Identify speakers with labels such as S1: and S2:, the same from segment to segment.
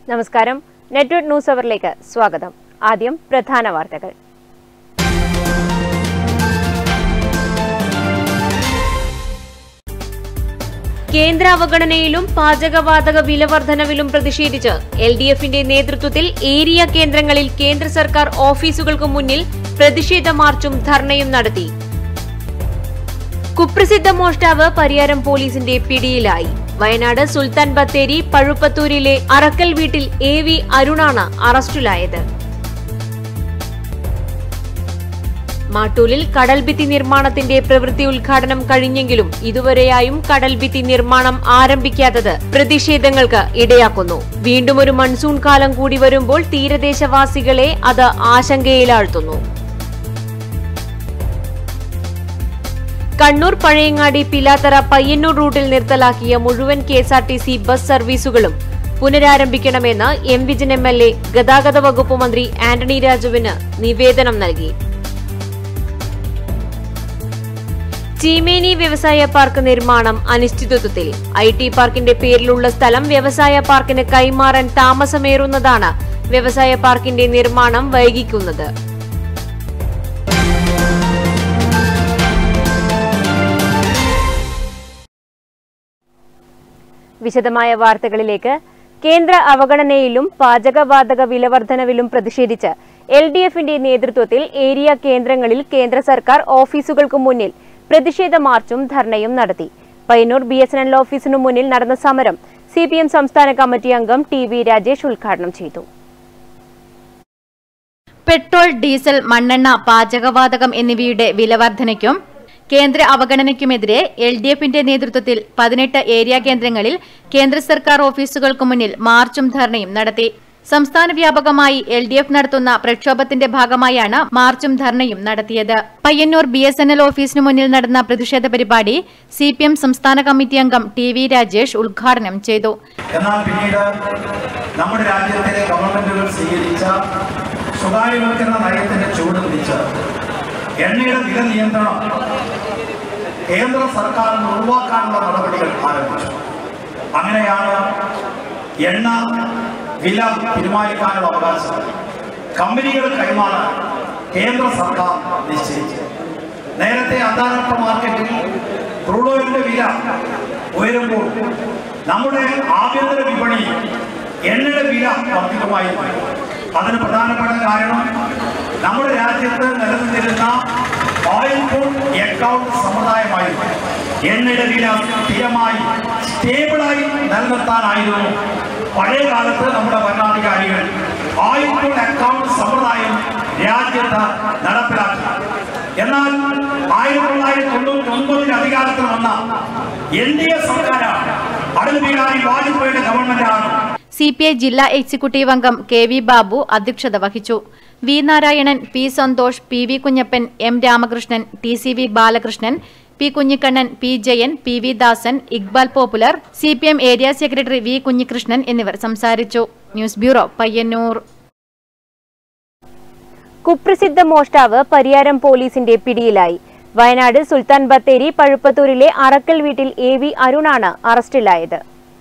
S1: നമസ്കാരം network news അവറിലേക്ക് സ്വാഗതം ആദ്യം പ്രധാന വാർത്തകൾ കേന്ദ്ര അവഗണനയിലും പാചകവാതക വിലവർധനവിലും പ്രതിഷേധിച്ച് എൽ ഡി എഫിന്റെ നേതൃത്വത്തിൽ ഏരിയ കേന്ദ്രങ്ങളിൽ കേന്ദ്ര സർക്കാർ ഓഫീസുകൾക്ക് മുന്നിൽ പ്രതിഷേധ മാർച്ചും ധർണയും നടത്തി കുപ്രസിദ്ധ മോഷ്ടാവ് പരിയാരം പോലീസിന്റെ പിടിയിലായി വയനാട് സുൽത്താൻ ബത്തേരി പഴുപ്പത്തൂരിലെ അറക്കൽ വീട്ടിൽ എ വി അരുണാണ് അറസ്റ്റിലായത് മാട്ടൂലിൽ കടൽഭിത്തി നിർമ്മാണത്തിന്റെ പ്രവൃത്തി ഉദ്ഘാടനം കഴിഞ്ഞെങ്കിലും ഇതുവരെയായും കടൽഭിത്തി നിർമ്മാണം ആരംഭിക്കാത്തത് പ്രതിഷേധങ്ങൾക്ക് ഇടയാക്കുന്നു വീണ്ടും ഒരു മൺസൂൺ കാലം കൂടി വരുമ്പോൾ തീരദേശവാസികളെ അത് ആശങ്കയിലാഴ്ത്തുന്നു കണ്ണൂർ പഴയങ്ങാടി പിലാത്തറ പയ്യന്നൂർ റൂട്ടിൽ നിർത്തലാക്കിയ മുഴുവൻ K S R T C bus സർവീസുകളും പുനരാരംഭിക്കണമെന്ന് M Vijayan M L A ഗതാഗത വകുപ്പ് മന്ത്രി ആന്റണി രാജുവിന് നിവേദനം നൽകി ചീമേനി വ്യവസായ പാർക്ക് നിർമ്മാണം അനിശ്ചിതത്വത്തിൽ ഐ ടി പാർക്കിന്റെ പേരിലുള്ള സ്ഥലം വ്യവസായ പാർക്കിന് കൈമാറാൻ താമസമേറുന്നതാണ് വ്യവസായ പാർക്കിന്റെ നിർമ്മാണം വൈകിക്കുന്നത് വിശദമായ വാർത്തകളിലേക്ക് കേന്ദ്ര അവഗണനയിലും പാചകവാതക വിലവർധനവിലും പ്രതിഷേധിച്ച് എൽ ഡി എഫിന്റെ നേതൃത്വത്തിൽ ഏരിയ കേന്ദ്രങ്ങളിൽ കേന്ദ്ര സർക്കാർ ഓഫീസുകൾക്ക് മുന്നിൽ പ്രതിഷേധ മാർച്ചും ധർണയും നടത്തി Payyanur B S N L ഓഫീസിനു മുന്നിൽ നടന്ന സമരം സി പി എം സംസ്ഥാന കമ്മിറ്റി അംഗം ടി വി രാജേഷ് ഉദ്ഘാടനം ചെയ്തു
S2: പെട്രോൾ ഡീസൽ മണ്ണെണ്ണ പാചകവാതകം എന്നിവയുടെ വിലവർധനയ്ക്കും കേന്ദ്ര അവഗണനയ്ക്കുമെതിരെ എൽ ഡി എഫിന്റെ നേതൃത്വത്തിൽ പതിനെട്ട് ഏരിയ കേന്ദ്രങ്ങളിൽ കേന്ദ്ര സർക്കാർ ഓഫീസുകൾക്ക് മുന്നിൽ മാർച്ചും ധർണയും നടത്തി സംസ്ഥാന വ്യാപകമായി എൽ ഡി എഫ് നടത്തുന്ന പ്രക്ഷോഭത്തിന്റെ ഭാഗമായാണ് മാർച്ചും ധർണയും നടത്തിയത് Payyanur B S N L ഓഫീസിനു മുന്നിൽ നടന്ന പ്രതിഷേധ പരിപാടി സി പി എം സംസ്ഥാന കമ്മിറ്റി അംഗം ടി വി രാജേഷ് ഉദ്ഘാടനം ചെയ്തു
S3: എന്നാൽ പിന്നീട് നമ്മുടെ രാജ്യത്തിലെ ഗവൺമെന്റുകൾ സ്വീകരിച്ച സ്വകാര്യവൽക്കരണ നയത്തിന്റെ ചുവട് പിടിച്ച് എണ്ണയുടെ വില നിയന്ത്രണം കേന്ദ്ര സർക്കാരിന് ഒഴിവാക്കാനുള്ള നടപടികൾ ആരംഭിച്ചു അങ്ങനെയാണ് എണ്ണ വില തീരുമാനിക്കാനുള്ള അവകാശം കമ്പനികൾ കൈമാറാൻ കേന്ദ്ര സർക്കാർ നിശ്ചയിച്ചു നേരത്തെ അന്താരാഷ്ട്ര മാർക്കറ്റിൽ ക്രൂഡ് ഓയിലിന്റെ വില ഉയരുമ്പോൾ നമ്മുടെ ആഭ്യന്തര വിപണി എണ്ണയുടെ വില വർദ്ധിക്കുമായിരുന്നു അതിന് പ്രധാനപ്പെട്ട കാരണം നമ്മുടെ രാജ്യത്ത് നിലനിന്നിരുന്ന ഓയിൽ ഫുഡ് അക്കൗണ്ട് സമ്പ്രദായമായിരുന്നു എണ്ണയുടെ വില സ്ഥിരമായി സ്റ്റേബിളായി നിലനിർത്താനായിരുന്നു പഴയ കാലത്ത് നമ്മുടെ ഭരണാധികാരികൾ ഓയിൽ ഫുഡ് അക്കൗണ്ട് സമ്പ്രദായം രാജ്യത്ത് നടപ്പിലാക്കി എന്നാൽ ആയിരത്തി തൊള്ളായിരത്തി തൊണ്ണൂറ്റി ഒൻപതിൽ അധികാരത്തിൽ വന്ന എൻ ഡി എ സർക്കാരാണ് അടൽ ബിഹാരി വാജ്പേയിയുടെ ഗവൺമെന്റാണ്
S2: സി പി ഐ ജില്ലാ എക്സിക്യൂട്ടീവ് അംഗം കെ വി ബാബു അധ്യക്ഷത വഹിച്ചു V Narayanan P Santhosh P V Kunhappan M Ramakrishnan T C V Balakrishnan P Kunhikannan P Jayan P V Dasan Iqbal popular C P M area secretary V Kunhikrishnan എന്നിവർ സംസാരിച്ചു ന്യൂസ് ബ്യൂറോ പയ്യന്നൂർ
S1: കുപ്രസിദ്ധ മോഷ്ടാവ് പരിയാരം പോലീസിന്റെ പിടിയിലായി വയനാട് സുൽത്താൻ ബത്തേരി പഴുപ്പത്തൂരിലെ അറക്കൽ വീട്ടിൽ എ വി അരുണാണ് അറസ്റ്റിലായത്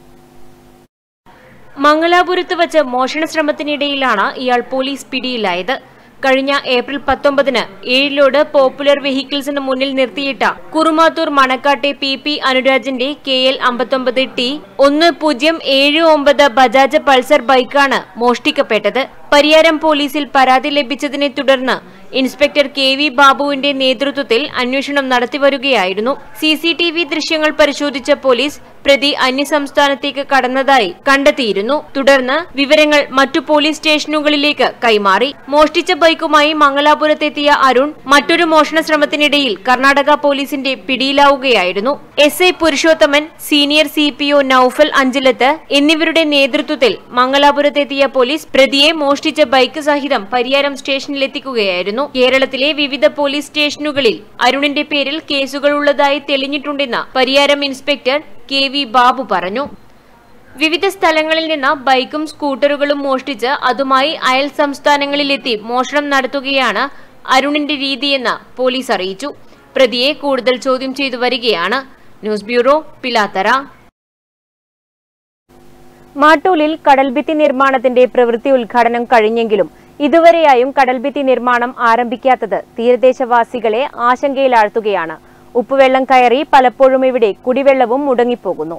S1: മംഗലാപുരത്ത് വച്ച് മോഷണ ശ്രമത്തിനിടയിലാണ് ഇയാൾ പോലീസ് പിടിയിലായത് കഴിഞ്ഞ ഏപ്രിൽ പത്തൊമ്പതിന് ഏഴിലോട് പോപ്പുലർ വെഹിക്കിൾസിന് മുന്നിൽ നിർത്തിയിട്ട കുറുമാത്തൂർ മണക്കാട്ടെ പി പി അനുരാജിന്റെ കെ എൽ അമ്പത്തൊമ്പത് ടി ഒന്ന് പൂജ്യം ഏഴ് ഒമ്പത് ബജാജ് പൾസർ ബൈക്കാണ് മോഷ്ടിക്കപ്പെട്ടത് പരിയാരം പോലീസിൽ പരാതി ലഭിച്ചതിനെ തുടർന്ന് ഇൻസ്പെക്ടർ കെ വി ബാബുവിന്റെ നേതൃത്വത്തിൽ അന്വേഷണം നടത്തിവരികയായിരുന്നു സി സി ടി വി ദൃശ്യങ്ങൾ പരിശോധിച്ച പോലീസ് പ്രതി അന്യസംസ്ഥാനത്തേക്ക് കടന്നതായി കണ്ടെത്തിയിരുന്നു തുടർന്ന് വിവരങ്ങൾ മറ്റു പോലീസ് സ്റ്റേഷനുകളിലേക്ക് കൈമാറി മോഷ്ടിച്ച ബൈക്കുമായി മംഗലാപുരത്തെത്തിയ അരുൺ മറ്റൊരു മോഷണ ശ്രമത്തിനിടയിൽ കർണാടക പോലീസിന്റെ പിടിയിലാവുകയായിരുന്നു S I Purushothaman senior C P O Noufal Anchalath എന്നിവരുടെ നേതൃത്വത്തിൽ മംഗലാപുരത്തെത്തിയ പോലീസ് പ്രതിയെ മോഷ്ടിച്ച ബൈക്ക് സഹിതം പരിയാരം സ്റ്റേഷനിലെത്തിക്കുകയായിരുന്നു കേരളത്തിലെ വിവിധ പോലീസ് സ്റ്റേഷനുകളിൽ അരുണിന്റെ പേരിൽ കേസുകൾ ഉള്ളതായി തെളിഞ്ഞിട്ടുണ്ടെന്ന് Pariyaram inspector K V Babu പറഞ്ഞു വിവിധ സ്ഥലങ്ങളിൽ നിന്ന് ബൈക്കും സ്കൂട്ടറുകളും മോഷ്ടിച്ച് അതുമായി അയൽ സംസ്ഥാനങ്ങളിലെത്തി മോഷണം നടത്തുകയാണ് അരുണിന്റെ രീതിയെന്ന് പോലീസ് അറിയിച്ചു പ്രതിയെ കൂടുതൽ ചോദ്യം ചെയ്തു വരികയാണ് ന്യൂസ് ബ്യൂറോ പിലാത്തറ മാട്ടൂലിൽ കടൽഭിത്തി നിർമ്മാണത്തിന്റെ പ്രവൃത്തി ഉദ്ഘാടനം കഴിഞ്ഞെങ്കിലും ഇതുവരെയായും കടൽഭിത്തി നിർമ്മാണം ആരംഭിക്കാത്തത് തീരദേശവാസികളെ ആശങ്കയിലാഴ്ത്തുകയാണ് ഉപ്പുവെള്ളം കയറി പലപ്പോഴും ഇവിടെ കുടിവെള്ളവും മുടങ്ങിപ്പോകുന്നു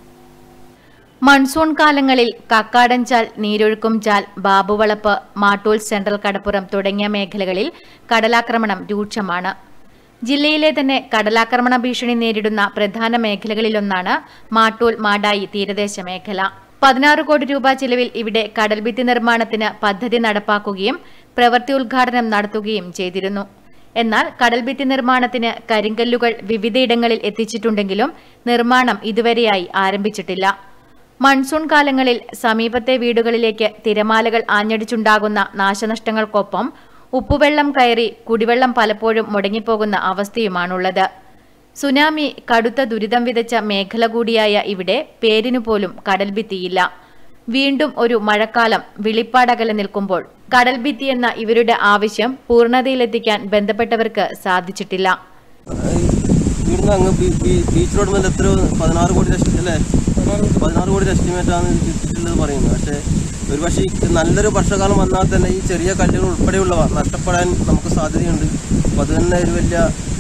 S2: മൺസൂൺ കാലങ്ങളിൽ കക്കാടൻചാൽ നീരൊഴുക്കും ചാൽ ബാബുവളപ്പ് മാട്ടൂൽ സെൻട്രൽ കടപ്പുറം തുടങ്ങിയ മേഖലകളിൽ കടലാക്രമണം രൂക്ഷമാണ് ജില്ലയിലെ തന്നെ കടലാക്രമണ ഭീഷണി നേരിടുന്ന പ്രധാന മേഖലകളിലൊന്നാണ് മാട്ടൂൽ മാടായി തീരദേശ മേഖല പതിനാറ് കോടി രൂപ ചിലവിൽ ഇവിടെ കടൽഭിത്തി നിർമ്മാണത്തിന് പദ്ധതി നടപ്പാക്കുകയും പ്രവൃത്തി ഉദ്ഘാടനം നടത്തുകയും ചെയ്തിരുന്നു എന്നാൽ കടൽഭിത്തി നിർമ്മാണത്തിന് കരിങ്കല്ലുകൾ വിവിധയിടങ്ങളിൽ എത്തിച്ചിട്ടുണ്ടെങ്കിലും നിർമ്മാണം ഇതുവരെയായി ആരംഭിച്ചിട്ടില്ല മൺസൂൺ കാലങ്ങളിൽ സമീപത്തെ വീടുകളിലേക്ക് തിരമാലകൾ ആഞ്ഞടിച്ചുണ്ടാകുന്ന നാശനഷ്ടങ്ങൾക്കൊപ്പം ഉപ്പുവെള്ളം കയറി കുടിവെള്ളം പലപ്പോഴും മുടങ്ങിപ്പോകുന്ന അവസ്ഥയുമാണുള്ളത് സുനാമി കടുത്ത ദുരിതം വിതച്ച മേഖല കൂടിയായ ഇവിടെ പേരിനു പോലും കടൽഭിത്തിയില്ല വീണ്ടും ഒരു മഴക്കാലം വിളിപ്പാടകലെ നിൽക്കുമ്പോൾ കടൽഭിത്തി എന്ന ഇവരുടെ ആവശ്യം പൂർണ്ണതയിലെത്തിക്കാൻ ബന്ധപ്പെട്ടവർക്ക് സാധിച്ചിട്ടില്ല
S4: ഇവിടുന്ന് അങ്ങ് ബീ- ബീ- ബീച്ച് റോഡ് മുതൽ എത്ര പതിനാറ് കോടി ലക്ഷം അല്ലേ പതിനാറ് കോടി എസ്റ്റിമേറ്റ് ആണ് ഇട്ടിട്ടുള്ളത് പറയുന്നത് പക്ഷേ ഒരു പക്ഷേ ഈ നല്ലൊരു വർഷകാലം വന്നാൽ തന്നെ ഈ ചെറിയ കല്ലുകൾ ഉൾപ്പെടെയുള്ളവ നഷ്ടപ്പെടാൻ നമുക്ക് സാധ്യതയുണ്ട് അപ്പോൾ അത് തന്നെ ഒരു വലിയ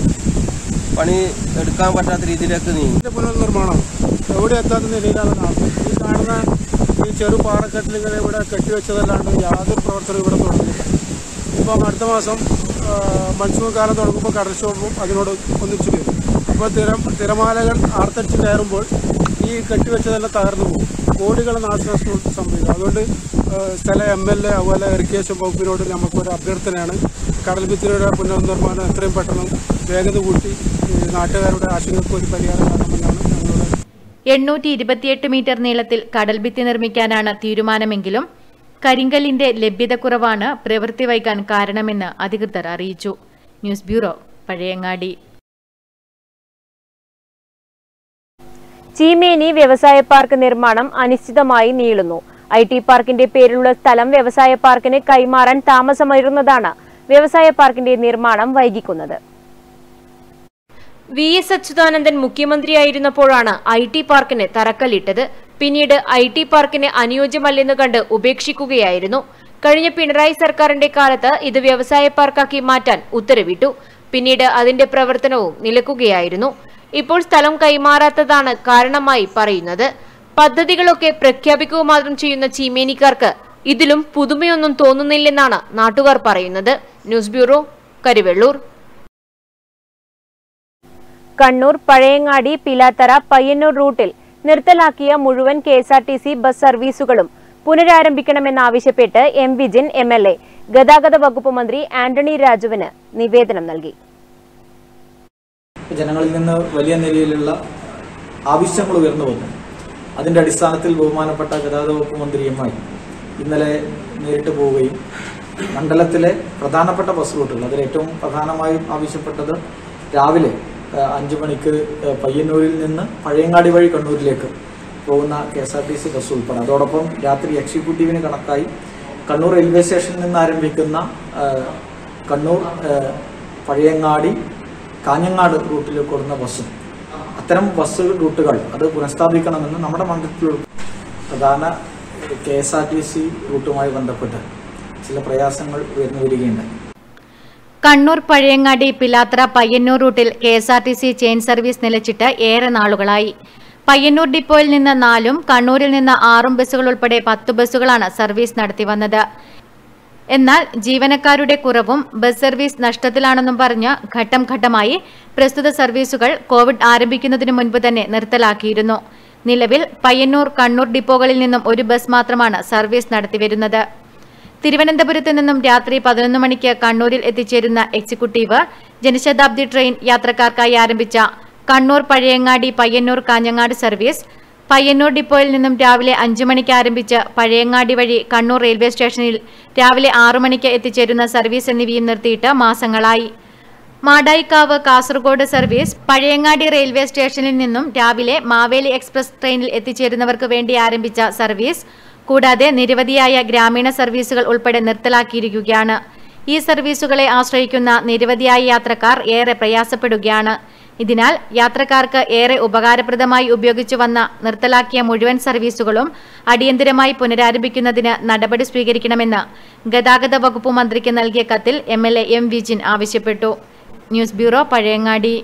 S4: പണി എടുക്കാൻ പറ്റാത്ത രീതിയിലേക്ക് നീങ്ങി
S5: ഇതിന്റെ പുനർനിർമ്മാണം എവിടെ എത്താത്ത നിലയിലാണ് കാണുന്നത് ഈ കാണുന്ന ഈ ചെറു പാറക്കെട്ടിൽ ഇങ്ങനെ ഇവിടെ കെട്ടിവെച്ചതല്ലാണ്ട് യാതൊരു പ്രവർത്തനം ഇവിടെ തുടങ്ങില്ല ഇപ്പം അടുത്ത മാസം ആ, മൺസൂൺ കാലം തുടങ്ങുമ്പോൾ കടൽക്ഷോഭവും അതിനോട് ഒന്നിച്ചു വരും അപ്പോൾ തിര തിരമാലകൾ ആർത്തടിച്ച് കയറുമ്പോൾ ഈ കെട്ടിവെച്ചതെല്ലാം തകർന്നു പോകും കോടികൾ നാശനഷ്ടം സംഭവിക്കും അതുകൊണ്ട് ആ, സ്ഥല എം എൽ എ അതുപോലെ ഇറിഗേഷൻ വകുപ്പിനോട് നമുക്കൊരു അഭ്യർത്ഥനയാണ് കടൽഭിത്തിയുടെ പുനർനിർമ്മാണം എത്രയും പെട്ടെന്ന് വേഗത കൂട്ടി ഈ നാട്ടുകാരുടെ ആശങ്കയ്ക്ക് ഒരു പരിഹാരം കാണണമെന്നാണ് ഞങ്ങളുടെ
S2: എണ്ണൂറ്റി ഇരുപത്തിയെട്ട് മീറ്റർ നീളത്തിൽ കടൽഭിത്തി നിർമ്മിക്കാനാണ് തീരുമാനമെങ്കിലും കരിങ്കല്ലിന്റെ ലഭ്യതക്കുറവാണ് പ്രവൃത്തി വൈകാൻ കാരണമെന്ന് അധികൃതർ അറിയിച്ചു ന്യൂസ് ബ്യൂറോ പഴയങ്ങാടി
S1: ചീമേനി വ്യവസായ പാർക്ക് നിർമ്മാണം അനിശ്ചിതമായി നീളുന്നു ഐ ടി പാർക്കിന്റെ പേരിലുള്ള സ്ഥലം വ്യവസായ പാർക്കിന് കൈമാറാൻ താമസമേറുന്നതാണ് വ്യവസായ പാർക്കിന്റെ നിർമ്മാണം വൈകിക്കുന്നത് വി എസ് അച്യുതാനന്ദൻ മുഖ്യമന്ത്രിയായിരുന്നപ്പോഴാണ് ഐ ടി പാർക്കിന് തറക്കല്ലിട്ടത് പിന്നീട് ഐ ടി പാർക്കിന് അനുയോജ്യമല്ലെന്ന് കണ്ട് ഉപേക്ഷിക്കുകയായിരുന്നു കഴിഞ്ഞ പിണറായി സർക്കാരിന്റെ കാലത്ത് ഇത് വ്യവസായ പാർക്കാക്കി മാറ്റാൻ ഉത്തരവിട്ടു പിന്നീട് അതിന്റെ പ്രവർത്തനവും നിലക്കുകയായിരുന്നു ഇപ്പോൾ സ്ഥലം കൈമാറാത്തതാണ് കാരണമായി പറയുന്നത് പദ്ധതികളൊക്കെ പ്രഖ്യാപിക്കുക മാത്രം ചെയ്യുന്ന ചീമേനിക്കാർക്ക് ഇതിലും പുതുമയൊന്നും തോന്നുന്നില്ലെന്നാണ് നാട്ടുകാർ പറയുന്നത് ന്യൂസ് ബ്യൂറോ കരിവെള്ളൂർ കണ്ണൂർ പഴയങ്ങാടി പിലാത്തറ പയ്യന്നൂർ റൂട്ടിൽ നിർത്തലാക്കിയ മുഴുവൻ K S R T C bus സർവീസുകളും പുനരാരംഭിക്കണമെന്നാവശ്യപ്പെട്ട് M Vijin M L A ഗതാഗത വകുപ്പ് മന്ത്രി ആന്റണി രാജുവിന് നിവേദനം നൽകി
S6: ജനങ്ങളിൽ നിന്ന് വലിയ നിലയിലുള്ള ആവശ്യങ്ങൾ ഉയർന്നു വന്നു അതിന്റെ അടിസ്ഥാനത്തിൽ ബഹുമാനപ്പെട്ട ഗതാഗത വകുപ്പ് മന്ത്രിയുമായി ഇന്നലെ നേരിട്ട് പോവുകയും മണ്ഡലത്തിലെ പ്രധാനപ്പെട്ട ബസ് റൂട്ടുകൾ അതിൽ ഏറ്റവും പ്രധാനമായും ആവശ്യപ്പെട്ടത് രാവിലെ ആ, അഞ്ചു മണിക്ക് ആ, പയ്യന്നൂരിൽ നിന്ന് പഴയങ്ങാടി വഴി കണ്ണൂരിലേക്ക് പോകുന്ന K S R T C bus ഉൾപ്പെടെ അതോടൊപ്പം രാത്രി എക്സിക്യൂട്ടീവിന് കണക്കായി കണ്ണൂർ റെയിൽവേ സ്റ്റേഷനിൽ നിന്ന് ആരംഭിക്കുന്ന ആ, കണ്ണൂർ ആ, പഴയങ്ങാടി കാഞ്ഞങ്ങാട് റൂട്ടിലേക്ക് ഓടുന്ന ബസ്സും അത്തരം ബസ് റൂട്ടുകൾ അത് പുനഃസ്ഥാപിക്കണമെന്ന് നമ്മുടെ മണ്ഡലത്തിൽ പ്രധാന K S R T C റൂട്ടുമായി ബന്ധപ്പെട്ട് ചില പ്രയാസങ്ങൾ ഉയർന്നു വരികയുണ്ടായി
S2: കണ്ണൂർ പഴയങ്ങാടി പിലാത്ര പയ്യന്നൂർ റൂട്ടിൽ K S R T C chain service നിലച്ചിട്ട് ഏറെ നാളുകളായി പയ്യന്നൂർ ഡിപ്പോയിൽ നിന്ന് നാലും കണ്ണൂരിൽ നിന്ന് ആറും ബസ്സുകൾ ഉൾപ്പെടെ പത്ത് ബസ്സുകളാണ് സർവീസ് നടത്തി വന്നത് എന്നാൽ ജീവനക്കാരുടെ കുറവും ബസ് സർവീസ് നഷ്ടത്തിലാണെന്നും പറഞ്ഞ് ഘട്ടം ഘട്ടമായി പ്രസ്തുത സർവീസുകൾ കോവിഡ് ആരംഭിക്കുന്നതിന് മുൻപ് തന്നെ നിർത്തലാക്കിയിരുന്നു നിലവിൽ പയ്യന്നൂർ കണ്ണൂർ ഡിപ്പോകളിൽ നിന്നും ഒരു ബസ് മാത്രമാണ് സർവീസ് നടത്തിവരുന്നത് തിരുവനന്തപുരത്ത് നിന്നും രാത്രി പതിനൊന്ന് മണിക്ക് കണ്ണൂരിൽ എത്തിച്ചേരുന്ന എക്സിക്യൂട്ടീവ് ജനശതാബ്ദി ട്രെയിൻ യാത്രക്കാർക്കായി ആരംഭിച്ച കണ്ണൂർ പഴയങ്ങാടി പയ്യന്നൂർ കാഞ്ഞങ്ങാട് സർവീസ് പയ്യന്നൂർ ഡിപ്പോയിൽ നിന്നും രാവിലെ അഞ്ചു മണിക്ക് ആരംഭിച്ച് പഴയങ്ങാടി വഴി കണ്ണൂർ റെയിൽവേ സ്റ്റേഷനിൽ രാവിലെ ആറു മണിക്ക് എത്തിച്ചേരുന്ന സർവീസ് എന്നിവയും നിർത്തിയിട്ട് മാസങ്ങളായി മാടായിക്കാവ് കാസർഗോഡ് സർവീസ് പഴയങ്ങാടി റെയിൽവേ സ്റ്റേഷനിൽ നിന്നും രാവിലെ മാവേലി എക്സ്പ്രസ് ട്രെയിനിൽ എത്തിച്ചേരുന്നവർക്ക് വേണ്ടി ആരംഭിച്ച സർവീസ് കൂടാതെ നിരവധിയായ ഗ്രാമീണ സർവീസുകൾ ഉൾപ്പെടെ നിർത്തലാക്കിയിരിക്കുകയാണ് ഈ സർവീസുകളെ ആശ്രയിക്കുന്ന നിരവധിയായ യാത്രക്കാർ ഏറെ പ്രയാസപ്പെടുകയാണ് ഇതിനാൽ യാത്രക്കാർക്ക് ഏറെ ഉപകാരപ്രദമായി ഉപയോഗിച്ചു വന്ന നിർത്തലാക്കിയ മുഴുവൻ സർവീസുകളും അടിയന്തരമായി പുനരാരംഭിക്കുന്നതിന് നടപടി സ്വീകരിക്കണമെന്ന് ഗതാഗത വകുപ്പ് മന്ത്രിക്ക് നൽകിയ കത്തിൽ M L A M Vijin ആവശ്യപ്പെട്ടു ന്യൂസ് ബ്യൂറോ പഴയങ്ങാടി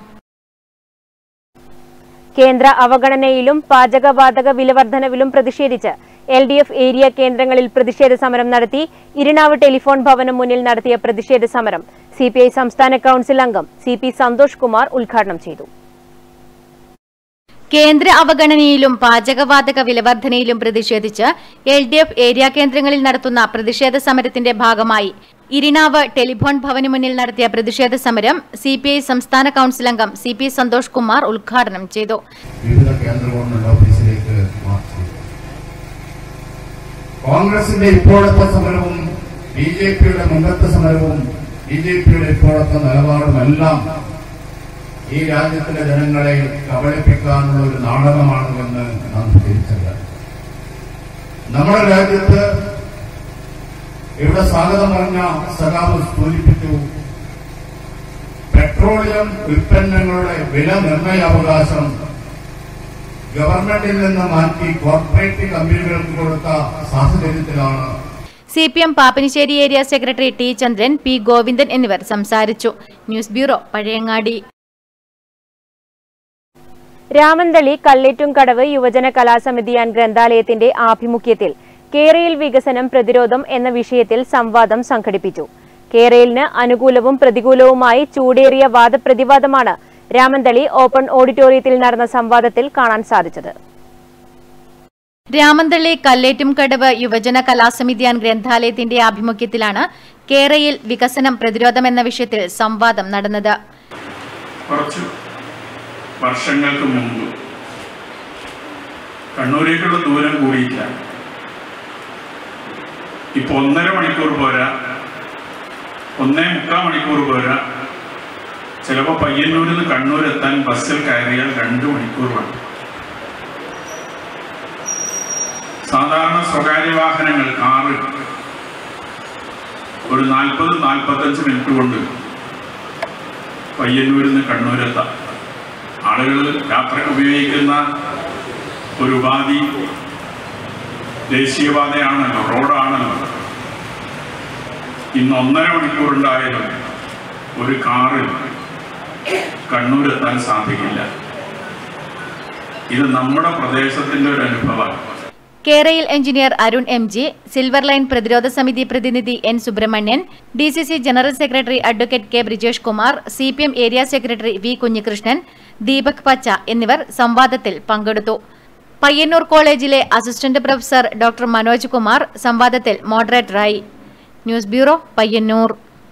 S1: കേന്ദ്ര അവഗണനയിലും പാചകവാതക വിലവർദ്ധനവിലും പ്രതിഷേധിച്ച് എൽ ഡി എഫ് ഏരിയ കേന്ദ്രങ്ങളിൽ പ്രതിഷേധ സമരം നടത്തി ഇരിണാവ് ടെലിഫോൺ ഭവനം മുന്നിൽ നടത്തിയ പ്രതിഷേധ സമരം സി സംസ്ഥാന കൌൺസിൽ അംഗം സി പി സന്തോഷ് കുമാർ ഉദ്ഘാടനം ചെയ്തു
S2: കേന്ദ്ര അവഗണനയിലും പാചകവാതക വിലവർദ്ധനയിലും പ്രതിഷേധിച്ച് എൽ ഡി എഫ് ഏരിയ കേന്ദ്രങ്ങളിൽ നടത്തുന്ന പ്രതിഷേധ സമരത്തിന്റെ ഭാഗമായി ഇരിണാവ് ടെലിഫോൺ ഭവന് മുന്നിൽ നടത്തിയ പ്രതിഷേധ സമരം സി പി ഐ സംസ്ഥാന കൌൺസിൽ അംഗം സി പി സന്തോഷ് കുമാർ ഉദ്ഘാടനം ചെയ്തു
S7: വിവിധ കേന്ദ്ര ഗവൺമെന്റ് ഓഫീസിലേക്ക് മാർച്ച് ചെയ്തു കോൺഗ്രസിന്റെ ഇപ്പോഴത്തെ സമരവും ബി ജെ പിയുടെ മുമ്പത്തെ സമരവും ബി ജെ പിയുടെ ഇപ്പോഴത്തെ നിലപാടുമെല്ലാം ഈ രാജ്യത്തിലെ ജനങ്ങളെ കബളിപ്പിക്കാനുള്ള ഒരു നാടകമാണ് എന്ന് നാം തിരിച്ചറിയാം നമ്മുടെ രാജ്യത്ത് ഇവിടെ സ്വാഗതം പറഞ്ഞ സഖാവ് സൂചിപ്പിച്ചു പെട്രോളിയം ഉൽപ്പന്നങ്ങളുടെ വില നിർണയാവകാശം ഗവൺമെന്റിൽ നിന്ന് മാറ്റി കോർപ്പറേറ്റ് കമ്പനികൾക്ക് കൊടുത്ത സാഹചര്യത്തിലാണ്
S2: C P M Pappinisseri area secretary T Chandran P Govindan എന്നിവർ സംസാരിച്ചു ന്യൂസ് ബ്യൂറോ പഴയങ്ങാടി
S1: രാമന്തളി കല്ലേറ്റുംകടവ് യുവജന കലാസമിതി ആൻഡ് ഗ്രന്ഥാലയത്തിന്റെ ആഭിമുഖ്യത്തിൽ കേരയിൽ വികസനം പ്രതിരോധം എന്ന വിഷയത്തിൽ സംവാദം സംഘടിപ്പിച്ചു കേരളിന് അനുകൂലവും പ്രതികൂലവുമായി ചൂടേറിയ വാദപ്രതിവാദമാണ് രാമന്തളി ഓപ്പൺ ഓഡിറ്റോറിയത്തിൽ നടന്ന സംവാദത്തിൽ കാണാൻ സാധിച്ചത്
S2: രാമന്തള്ളി കല്ലേറ്റുംകടവ് യുവജന കലാസമിതി ആൻഡ് ഗ്രന്ഥാലയത്തിന്റെ ആഭിമുഖ്യത്തിലാണ് കേരയിൽ വികസനം പ്രതിരോധം എന്ന വിഷയത്തിൽ സംവാദം നടന്നത്
S8: കുറച്ച് വർഷങ്ങൾക്ക് മുമ്പ് കണ്ണൂരേക്കുള്ള ദൂരം കൂടിയില്ല ഇപ്പൊ ഒന്നര മണിക്കൂർ പോരാ ഒന്നേ മുക്കാൽ മണിക്കൂർ പോരാ ചിലപ്പോൾ പയ്യന്നൂരിൽ നിന്ന് കണ്ണൂർ എത്താൻ ബസ്സിൽ കയറിയാൽ രണ്ട് മണിക്കൂർ വേണം സാധാരണ സ്വകാര്യ വാഹനങ്ങൾ കാറ് ഒരു നാൽപ്പത് നാൽപ്പത്തഞ്ച് മിനിറ്റ് കൊണ്ട് പയ്യന്നൂരിൽ നിന്ന് കണ്ണൂരെത്താം ആളുകൾ യാത്രയ്ക്ക് ഉപയോഗിക്കുന്ന ഒരു ഉപാധി ദേശീയപാതയാണല്ലോ റോഡാണല്ലോ ഇന്ന് ഒന്നര മണിക്കൂറുണ്ടായാലും ഒരു കാറിൽ കണ്ണൂരെത്താൻ സാധിക്കില്ല ഇത് നമ്മുടെ പ്രദേശത്തിന്റെ ഒരു അനുഭവമാണ്
S2: കേരയിൽ engineer Arun M G silver line പ്രതിരോധ സമിതി പ്രതിനിധി N Subramanian D C C general secretary advocate K Brijesh Kumar C P M area secretary V Kunhikrishnan Deepak Pacha എന്നിവർ സംവാദത്തിൽ പങ്കെടുത്തു പയ്യന്നൂർ കോളേജിലെ assistant professor doctor Manoj Kumar സംവാദത്തിൽ മോഡറേറ്ററായി ന്യൂസ് ബ്യൂറോ പയ്യന്നൂർ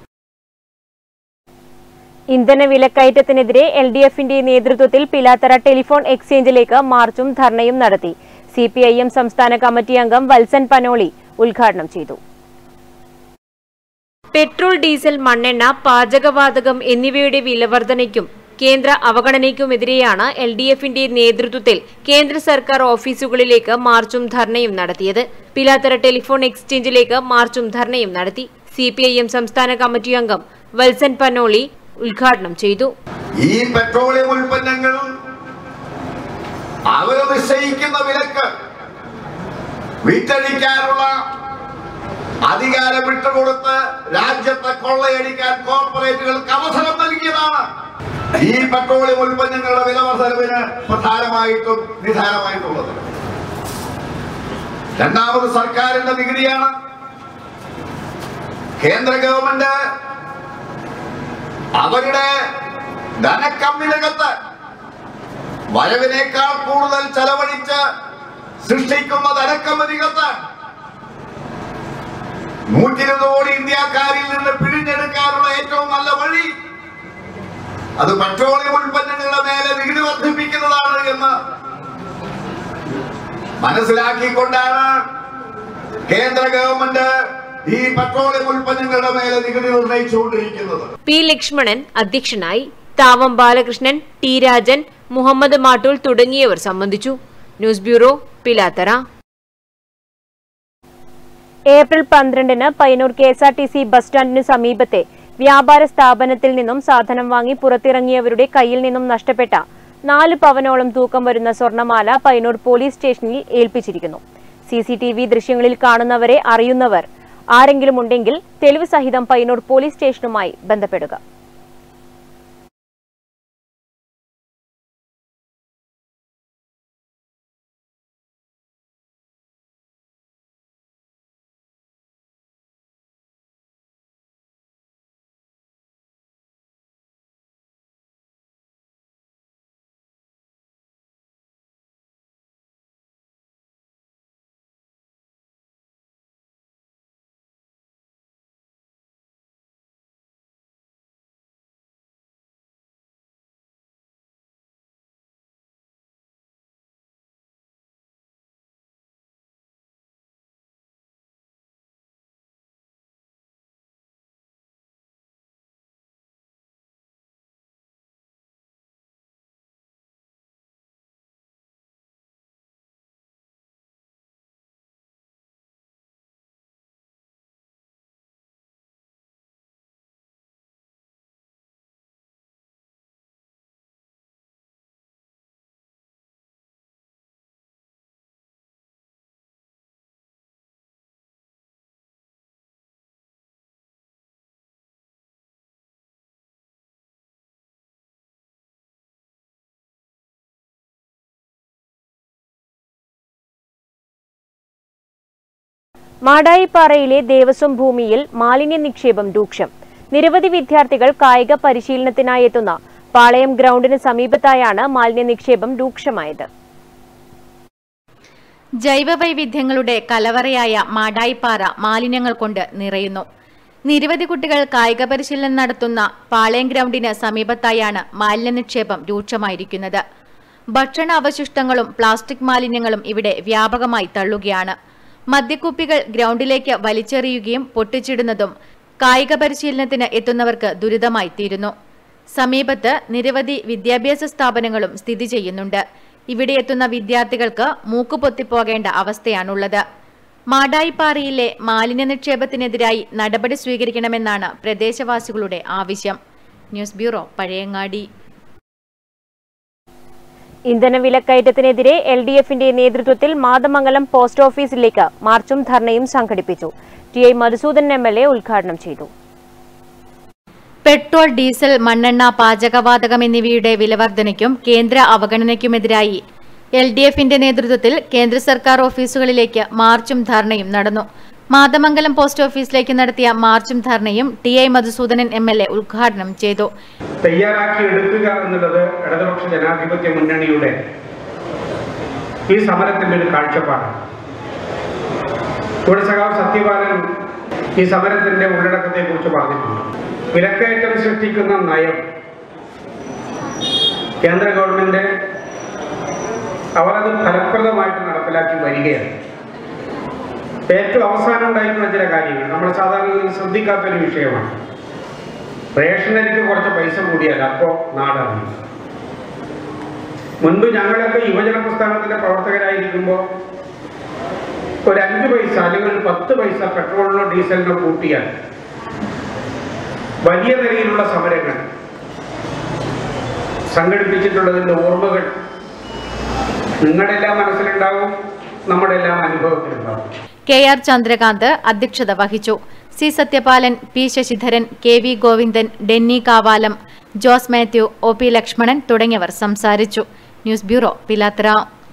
S1: ഇന്ധന വിലക്കയറ്റത്തിനെതിരെ എൽ ഡി എഫിന്റെ നേതൃത്വത്തിൽ പിലാത്തറ ടെലിഫോൺ എക്സ്ചേഞ്ചിലേക്ക് മാർച്ചും ധർണയും നടത്തി സി പി ഐ എം സംസ്ഥാന കമ്മിറ്റി അംഗം വത്സൻ പനോളി ഉദ്ഘാടനം ചെയ്തു പെട്രോൾ ഡീസൽ മണ്ണെണ്ണ പാചകവാതകം എന്നിവയുടെ വിലവർധനയ്ക്കും കേന്ദ്ര അവഗണനയ്ക്കുമെതിരെയാണ് എൽ ഡി എഫിന്റെ നേതൃത്വത്തിൽ കേന്ദ്ര സർക്കാർ ഓഫീസുകളിലേക്ക് മാർച്ചും ധർണയും നടത്തിയത് പിലാത്തറ ടെലിഫോൺ എക്സ്ചേഞ്ചിലേക്ക് മാർച്ചും ധർണയും നടത്തി സി പി ഐ എം സംസ്ഥാന കമ്മിറ്റി അംഗം വത്സൻ പനോളി ഉദ്ഘാടനം ചെയ്തു
S9: ഈ പെട്രോളിയം ഉൽപ്പന്നങ്ങൾ അവർ നിശ്ചയിക്കുന്ന വിലക്ക് വിറ്റഴിക്കാനുള്ള അധികാരം വിട്ടുകൊടുത്ത് രാജ്യത്തെ കൊള്ളയടിക്കാൻ കോർപ്പറേറ്റുകൾക്ക് അവസരം നൽകിയതാണ് ഈ പെട്രോളിയം ഉൽപ്പന്നങ്ങളുടെ വില വർധനവിന് പ്രധാനമായിട്ടും നിധാനമായിട്ടുള്ളത് രണ്ടാമത് സർക്കാരിന്റെ നികുതിയാണ് കേന്ദ്ര ഗവൺമെന്റ് അവരുടെ ധനക്കമ്മിനകത്ത് വരവിനേക്കാൾ കൂടുതൽ ചെലവഴിച്ച് സൃഷ്ടിക്കുന്ന ധനക്കമ്മിനകത്ത് നൂറ്റി ഇരുപത് കോടി ഇന്ത്യക്കാരിൽ നിന്ന് പിഴിഞ്ഞെടുക്കാനുള്ള ഏറ്റവും നല്ല വഴി അത് പെട്രോളിയം ഉൽപ്പന്നങ്ങളുടെ മേലെ നികുതി വർദ്ധിപ്പിക്കുന്നതാണ് എന്ന് മനസ്സിലാക്കിക്കൊണ്ടാണ് കേന്ദ്ര ഗവൺമെന്റ് ഈ പെട്രോളിയം ഉൽപ്പന്നങ്ങളുടെ മേലെ നികുതി നിർണയിച്ചുകൊണ്ടിരിക്കുന്നത്
S1: പി ലക്ഷ്മണൻ അധ്യക്ഷനായി താവം ബാലകൃഷ്ണൻ ടി രാജൻ മുഹമ്മദ് മാട്ടൂൾ തുടങ്ങിയവർ സംബന്ധിച്ചു ന്യൂസ് ബ്യൂറോ പിലാത്തറ ഏപ്രിൽ പന്ത്രണ്ടിന് Payyanur K S R T C bus സ്റ്റാൻഡിന് സമീപത്തെ വ്യാപാര സ്ഥാപനത്തിൽ നിന്നും സാധനം വാങ്ങി പുറത്തിറങ്ങിയവരുടെ കയ്യിൽ നിന്നും നഷ്ടപ്പെട്ട നാല് പവനോളം തൂക്കം വരുന്ന സ്വർണമാല പയ്യന്നൂർ പോലീസ് സ്റ്റേഷനിൽ ഏൽപ്പിച്ചിരിക്കുന്നു സി സി ടി വി ദൃശ്യങ്ങളിൽ കാണുന്നവരെ അറിയുന്നവർ ആരെങ്കിലും ഉണ്ടെങ്കിൽ തെളിവ് സഹിതം പയ്യന്നൂർ പോലീസ് സ്റ്റേഷനുമായി ബന്ധപ്പെടുക മാടായിപ്പാറയിലെ ദേവസ്വം ഭൂമിയിൽ മാലിന്യ നിക്ഷേപം രൂക്ഷം നിരവധി വിദ്യാർത്ഥികൾ കായിക പരിശീലനത്തിനായി എത്തുന്ന പാളയം ഗ്രൗണ്ടിന് സമീപത്തായാണ് മാലിന്യ നിക്ഷേപം രൂക്ഷമായത്
S2: ജൈവവൈവിധ്യങ്ങളുടെ കലവറയായ മാടായിപ്പാറ മാലിന്യങ്ങൾ കൊണ്ട് നിറയുന്നു നിരവധി കുട്ടികൾ കായിക പരിശീലനം നടത്തുന്ന പാളയം ഗ്രൗണ്ടിന് സമീപത്തായാണ് മാലിന്യ നിക്ഷേപം രൂക്ഷമായിരിക്കുന്നത് ഭക്ഷണ അവശിഷ്ടങ്ങളും പ്ലാസ്റ്റിക് മാലിന്യങ്ങളും ഇവിടെ വ്യാപകമായി തള്ളുകയാണ് മദ്യക്കുപ്പികൾ ഗ്രൗണ്ടിലേക്ക് വലിച്ചെറിയുകയും പൊട്ടിച്ചിടുന്നതും കായിക പരിശീലനത്തിന് എത്തുന്നവർക്ക് ദുരിതമായി തീരുന്നു സമീപത്ത് നിരവധി വിദ്യാഭ്യാസ സ്ഥാപനങ്ങളും സ്ഥിതി ചെയ്യുന്നുണ്ട് ഇവിടെ എത്തുന്ന വിദ്യാർത്ഥികൾക്ക് മൂക്കുപൊത്തിപ്പോകേണ്ട അവസ്ഥയാണുള്ളത് മാടായിപ്പാറയിലെ മാലിന്യ നിക്ഷേപത്തിനെതിരായി നടപടി സ്വീകരിക്കണമെന്നാണ് പ്രദേശവാസികളുടെ ആവശ്യം ന്യൂസ് ബ്യൂറോ പഴയങ്ങാടി
S1: ഇന്ധന വിലക്കയറ്റത്തിനെതിരെ എൽ ഡി എഫിന്റെ നേതൃത്വത്തിൽ മാതമംഗലം പോസ്റ്റ് ഓഫീസിലേക്ക് മാർച്ചും ധർണയും സംഘടിപ്പിച്ചു T I Madhusudan M L A ഉദ്ഘാടനം ചെയ്തു
S2: പെട്രോൾ ഡീസൽ മണ്ണെണ്ണ പാചകവാതകം എന്നിവയുടെ വിലവർധനയ്ക്കും കേന്ദ്ര അവഗണനയ്ക്കുമെതിരായി എൽ ഡി എഫിന്റെ നേതൃത്വത്തിൽ കേന്ദ്ര സർക്കാർ ഓഫീസുകളിലേക്ക് മാർച്ചും ധർണയും നടന്നു മാതമംഗലം പോസ്റ്റ് ഓഫീസിലേക്ക് നടത്തിയ മാർച്ചും ധർണയും T I Madhusudanan M L A ഉദ്ഘാടനം ചെയ്തു
S10: തയ്യാറാക്കി എടുക്കുക എന്നുള്ളത് ഇടതുപക്ഷ ജനാധിപത്യ മുന്നണിയുടെ ഈ സമരത്തിന്റെ ഒരു കാഴ്ചപ്പാടാണ് ഇവിടെ സഖാവ് സത്യപാലൻ ഈ സമരത്തിന്റെ ഉള്ളടക്കത്തെ കുറിച്ച് പറഞ്ഞിട്ടുണ്ട് വിലക്കയറ്റം സൃഷ്ടിക്കുന്ന നയം കേന്ദ്ര ഗവൺമെന്റ് അവരത് ഫലപ്രദമായിട്ട് നടപ്പിലാക്കി വരികയാണ് ഏറ്റവും അവസാനം ഉണ്ടായിട്ടുള്ള ചില കാര്യങ്ങൾ നമ്മൾ സാധാരണ ശ്രദ്ധിക്കാത്തൊരു വിഷയമാണ് റേഷനരിക്ക് കുറച്ച് പൈസ കൂടിയാൽ അപ്പോൾ നാടറിയും മുൻപ് ഞങ്ങളൊക്കെ യുവജന പ്രസ്ഥാനത്തിന്റെ പ്രവർത്തകരായിരിക്കുമ്പോൾ ഒരു അഞ്ച് പൈസ അല്ലെങ്കിൽ ഒരു പത്ത് പൈസ പെട്രോളിനോ ഡീസലിനോ കൂട്ടിയാൽ വലിയ നിലയിലുള്ള സമരങ്ങൾ സംഘടിപ്പിച്ചിട്ടുള്ളതിന്റെ ഓർമ്മകൾ നിങ്ങളുടെ എല്ലാം മനസ്സിലുണ്ടാവും നമ്മുടെ എല്ലാം അനുഭവത്തിലുണ്ടാവും
S2: കെ ആർ ചന്ദ്രകാന്ത് അധ്യക്ഷത വഹിച്ചു C Sathyapalan P Sasidharan K V Govindan Denny Kavalam Jose Mathew O P Lakshmanan തുടങ്ങിയവർ സംസാരിച്ചു ന്യൂസ് ബ്യൂറോ പിലാത്തറ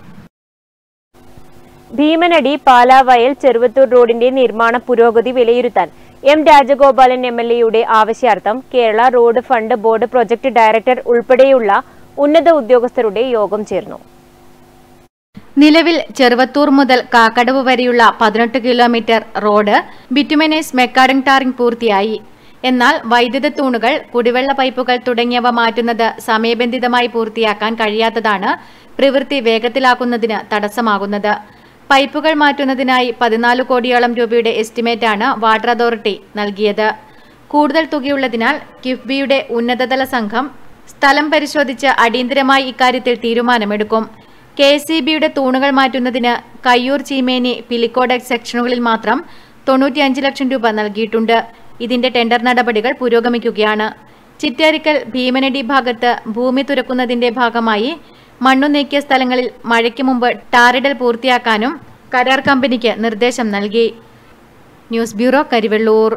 S1: ഭീമനടി പാലാവയൽ ചെറുവത്തൂർ റോഡിന്റെ നിർമ്മാണ പുരോഗതി വിലയിരുത്താൻ എം രാജഗോപാലൻ എം എൽ എയുടെ ആവശ്യാർത്ഥം Kerala road fund board project director ഉൾപ്പെടെയുള്ള ഉന്നത ഉദ്യോഗസ്ഥരുടെ യോഗം ചേർന്നു
S2: നിലവിൽ ചെറുവത്തൂർ മുതൽ കാക്കടവ് വരെയുള്ള പതിനെട്ട് കിലോമീറ്റർ റോഡ് ബിറ്റുമിനൈസ് മെക്കാഡിംഗ് ടാറിംഗ് പൂർത്തിയായി എന്നാൽ വൈദ്യുത തൂണുകൾ കുടിവെള്ള പൈപ്പുകൾ തുടങ്ങിയവ മാറ്റുന്നത് സമയബന്ധിതമായി പൂർത്തിയാക്കാൻ കഴിയാത്തതാണ് പ്രവൃത്തി വേഗത്തിലാക്കുന്നതിന് തടസ്സമാകുന്നത് പൈപ്പുകൾ മാറ്റുന്നതിനായി പതിനാല് കോടിയോളം രൂപയുടെ എസ്റ്റിമേറ്റാണ് വാട്ടർ അതോറിറ്റി നൽകിയത് കൂടുതൽ തുകയുള്ളതിനാൽ കിഫ്ബിയുടെ ഉന്നതതല സംഘം സ്ഥലം പരിശോധിച്ച് അടിയന്തരമായി ഇക്കാര്യത്തിൽ തീരുമാനമെടുക്കും കെ എസ് ഇ ബിയുടെ തൂണുകൾ മാറ്റുന്നതിന് കയ്യൂർ ചീമേനി പിലിക്കോട് സെക്ഷനുകളിൽ മാത്രം തൊണ്ണൂറ്റിയഞ്ച് ലക്ഷം രൂപ നൽകിയിട്ടുണ്ട് ഇതിന്റെ ടെൻഡർ നടപടികൾ പുരോഗമിക്കുകയാണ് ചിറ്റാരിക്കൽ ഭീമനടി ഭാഗത്ത് ഭൂമി തുരക്കുന്നതിന്റെ ഭാഗമായി മണ്ണു നീക്കിയ സ്ഥലങ്ങളിൽ മഴയ്ക്ക് മുമ്പ് ടാറിടൽ പൂർത്തിയാക്കാനും കരാർ കമ്പനിക്ക് നിർദ്ദേശം നൽകി ന്യൂസ് ബ്യൂറോ കരിവെള്ളൂർ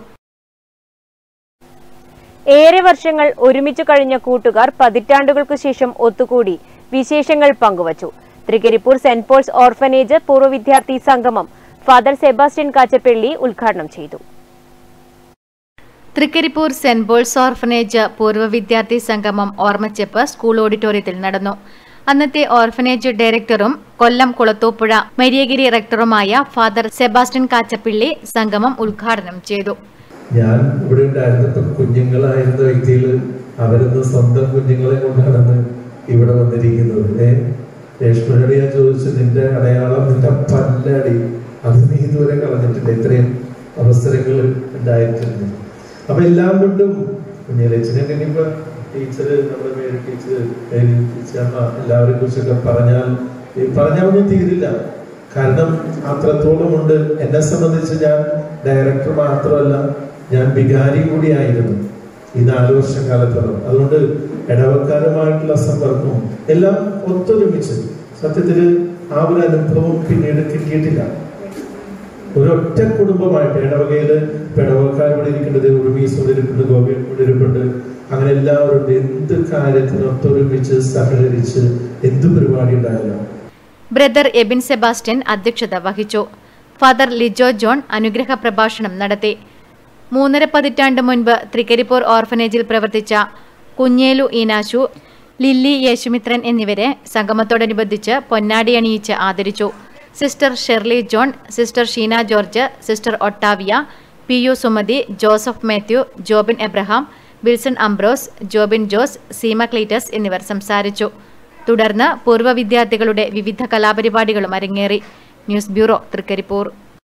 S1: ഏറെ വർഷങ്ങൾ ഒരുമിച്ചു കഴിഞ്ഞ കൂട്ടുകാർ പതിറ്റാണ്ടുകൾക്കു ശേഷം ഒത്തുകൂടി വിശേഷങ്ങൾ പങ്കുവച്ചു തൃക്കരിപ്പൂർ സെന്റ് പോൾസ് ഓർഫനേജ് പൂർവ്വ വിദ്യാർത്ഥി സംഗമം ഫാദർ സെബാസ്റ്റ്യൻ കാച്ചപ്പള്ളി ഉദ്ഘാടനം ചെയ്തു
S2: തൃക്കരിപ്പൂർ സെന്റ് പോൾസ് ഓർഫനേജ് പൂർവ്വ വിദ്യാർത്ഥി സംഗമം ഓർമ്മച്ചെപ്പ് സ്കൂൾ ഓഡിറ്റോറിയത്തിൽ നടന്നു അന്നത്തെ ഓർഫനേജ് ഡയറക്ടറും കൊല്ലം കുളത്തൂപ്പുഴ മരിയഗിരി റെക്ടറുമായ ഫാദർ സെബാസ്റ്റ്യൻ കാച്ചപ്പിള്ളി സംഗമം ഉദ്ഘാടനം ചെയ്തു
S11: ഞാൻ ഇവിടെ ഉണ്ടായിരുന്നപ്പോൾ കുഞ്ഞുങ്ങളായിരുന്ന വ്യക്തികൾ അവരൊന്ന് സ്വന്തം കുഞ്ഞുങ്ങളെ കൊണ്ടാണെന്ന് ഇവിടെ വന്നിരിക്കുന്നത് ഏ രേഷ്മയോട് ഞാൻ ചോദിച്ചു നിന്റെ അടയാളം നിന്റെ പല്ലടി അത് നീ ഇതുവരെ കളഞ്ഞിട്ടില്ല ഇത്രയും അവസരങ്ങൾ ഉണ്ടായിട്ടുണ്ട് അപ്പൊ എല്ലാം കൊണ്ടും കുഞ്ഞിലച്ചനൊക്കെ ഇനിയിപ്പോ ടീച്ചർ നമ്മുടെ മേരി ടീച്ചർ മേരി ടീച്ചർ അമ്മ എല്ലാവരെ കുറിച്ചൊക്കെ പറഞ്ഞാൽ ഈ പറഞ്ഞാൽ ഒന്നും തീരില്ല കാരണം അത്രത്തോളം ഉണ്ട് എന്നെ സംബന്ധിച്ച് ഞാൻ ഡയറക്ടർ മാത്രമല്ല ഞാൻ വികാരി കൂടിയായിരുന്നു ഈ നാല് വർഷക്കാലത്തോളം അതുകൊണ്ട് ഇടവക്കാരുമായിട്ടുള്ള സമ്പർക്കവും എല്ലാം ഒത്തൊരുമിച്ച് സത്യത്തില് ആ ഒരു അനുഭവം പിന്നീട് കിട്ടിയിട്ടില്ല ഒരൊറ്റ കുടുംബമായിട്ട് ഇടവകയില് ഇടവക്കാർ ഇവിടെ ഇരിക്കേണ്ടത് ഉറുമീസ് ഇവിടെ ഇരിപ്പുണ്ട് ഗോപി ഇവിടെ ഇരിപ്പുണ്ട് അങ്ങനെ എല്ലാവരും എന്ത് കാര്യത്തിനും ഒത്തൊരുമിച്ച് സഹകരിച്ച് എന്ത് പരിപാടി ഉണ്ടായാലും
S2: ബ്രദർ എബിൻ സെബാസ്റ്റ്യൻ അധ്യക്ഷത വഹിച്ചു ഫാദർ ലിജോ ജോൺ അനുഗ്രഹ പ്രഭാഷണം നടത്തി മൂന്നര പതിറ്റാണ്ട് മുൻപ് തൃക്കരിപ്പൂർ ഓർഫനേജിൽ പ്രവർത്തിച്ച കുഞ്ഞേലു ഈനാശു ലില്ലി യേശുമിത്രൻ എന്നിവരെ സംഗമത്തോടനുബന്ധിച്ച് പൊന്നാടി അണിയിച്ച് ആദരിച്ചു sister Sherly John sister Sheena George sister Ottavia P U Sumathi Joseph Mathew Jobin Abraham Wilson Ambrose Jobin Jose Seema Cleetus എന്നിവർ സംസാരിച്ചു തുടർന്ന് പൂർവ്വ വിദ്യാർത്ഥികളുടെ വിവിധ കലാപരിപാടികളും അരങ്ങേറി ന്യൂസ് ബ്യൂറോ തൃക്കരിപ്പൂർ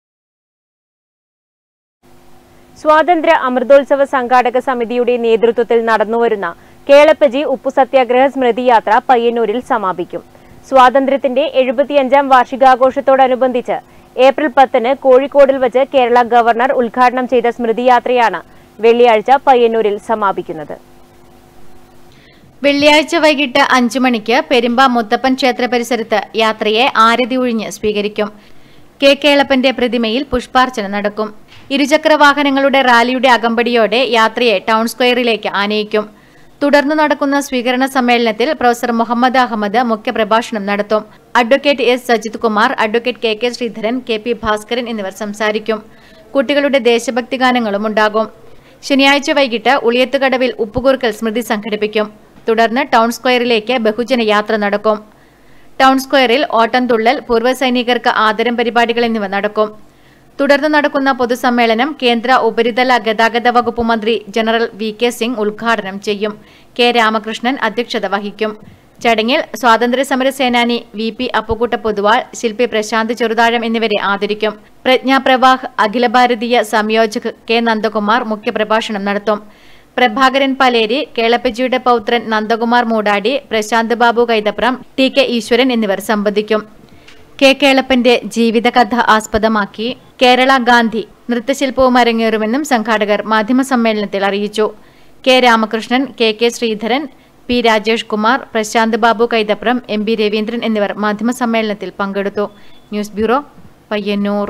S1: സ്വാതന്ത്ര്യ അമൃതോത്സവ സംഘാടക സമിതിയുടെ നേതൃത്വത്തിൽ നടന്നുവരുന്ന കേളപ്പജി ഉപ്പു സത്യാഗ്രഹ സ്മൃതി യാത്ര പയ്യന്നൂരിൽ സമാപിക്കും സ്വാതന്ത്ര്യത്തിന്റെ എഴുപത്തിയഞ്ചാം വാർഷികാഘോഷത്തോടനുബന്ധിച്ച് ഏപ്രിൽ പത്തിന് കോഴിക്കോടിൽ വച്ച് കേരള ഗവർണർ ഉദ്ഘാടനം ചെയ്ത സ്മൃതി യാത്രയാണ് വെള്ളിയാഴ്ച പയ്യന്നൂരിൽ സമാപിക്കുന്നത്
S2: വെള്ളിയാഴ്ച വൈകിട്ട് അഞ്ചു മണിക്ക് പെരുമ്പ മുത്തപ്പൻ ക്ഷേത്ര പരിസരത്ത് യാത്രയെ ആരതി ഒഴിഞ്ഞ് സ്വീകരിക്കും കെ കേളപ്പന്റെ പ്രതിമയിൽ പുഷ്പാർച്ചന നടക്കും ഇരുചക്ര വാഹനങ്ങളുടെ റാലിയുടെ അകമ്പടിയോടെ യാത്രയെ ടൗൺ സ്ക്വയറിലേക്ക് ആനയിക്കും തുടർന്ന് നടക്കുന്ന സ്വീകരണ സമ്മേളനത്തിൽ പ്രൊഫസർ മുഹമ്മദ് അഹമ്മദ് മുഖ്യപ്രഭാഷണം നടത്തും advocate S Sajith Kumar advocate K K Sreedharan K P Bhaskaran എന്നിവർ സംസാരിക്കും കുട്ടികളുടെ ദേശഭക്തി ഗാനങ്ങളും ഉണ്ടാകും ശനിയാഴ്ച വൈകിട്ട് ഉളിയത്തുകടവിൽ ഉപ്പുകുറുക്കൽ സ്മൃതി സംഘടിപ്പിക്കും തുടർന്ന് ടൗൺ സ്ക്വയറിലേക്ക് ബഹുജന യാത്ര നടക്കും ടൗൺ സ്ക്വയറിൽ ഓട്ടംതുള്ളൽ പൂർവ്വ സൈനികർക്ക് ആദരം പരിപാടികൾ എന്നിവ നടക്കും തുടർന്ന് നടക്കുന്ന പൊതുസമ്മേളനം കേന്ദ്ര ഉപരിതല ഗതാഗത വകുപ്പ് മന്ത്രി ജനറൽ വി കെ സിംഗ് ഉദ്ഘാടനം ചെയ്യും കെ രാമകൃഷ്ണൻ അധ്യക്ഷത വഹിക്കും ചടങ്ങിൽ സ്വാതന്ത്ര്യ സമര സേനാനി വി പി അപ്പുക്കുട്ട പൊതുവാൾ ശില്പി പ്രശാന്ത് ചെറുതാഴം എന്നിവരെ ആദരിക്കും പ്രജ്ഞാപ്രവാഹ് അഖില ഭാരതീയ സംയോജക് കെ നന്ദകുമാർ മുഖ്യപ്രഭാഷണം നടത്തും പ്രഭാകരൻ പലേരി കേളപ്പജിയുടെ പൗത്രൻ നന്ദകുമാർ മൂടാടി പ്രശാന്ത് ബാബു കൈതപ്രം ടി കെ ഈശ്വരൻ എന്നിവർ സംബന്ധിക്കും കെ കേളപ്പന്റെ ജീവിതകഥ ആസ്പദമാക്കി കേരള ഗാന്ധി നൃത്തശില്പവും അരങ്ങേറുമെന്നും സംഘാടകർ മാധ്യമസമ്മേളനത്തിൽ അറിയിച്ചു K Ramakrishnan K K Sreedharan P Rajesh Kumar Prashanth Babu Kaithapram M B Raveendran എന്നിവർ മാധ്യമസമ്മേളനത്തിൽ പങ്കെടുത്തു ന്യൂസ് ബ്യൂറോ പയ്യന്നൂർ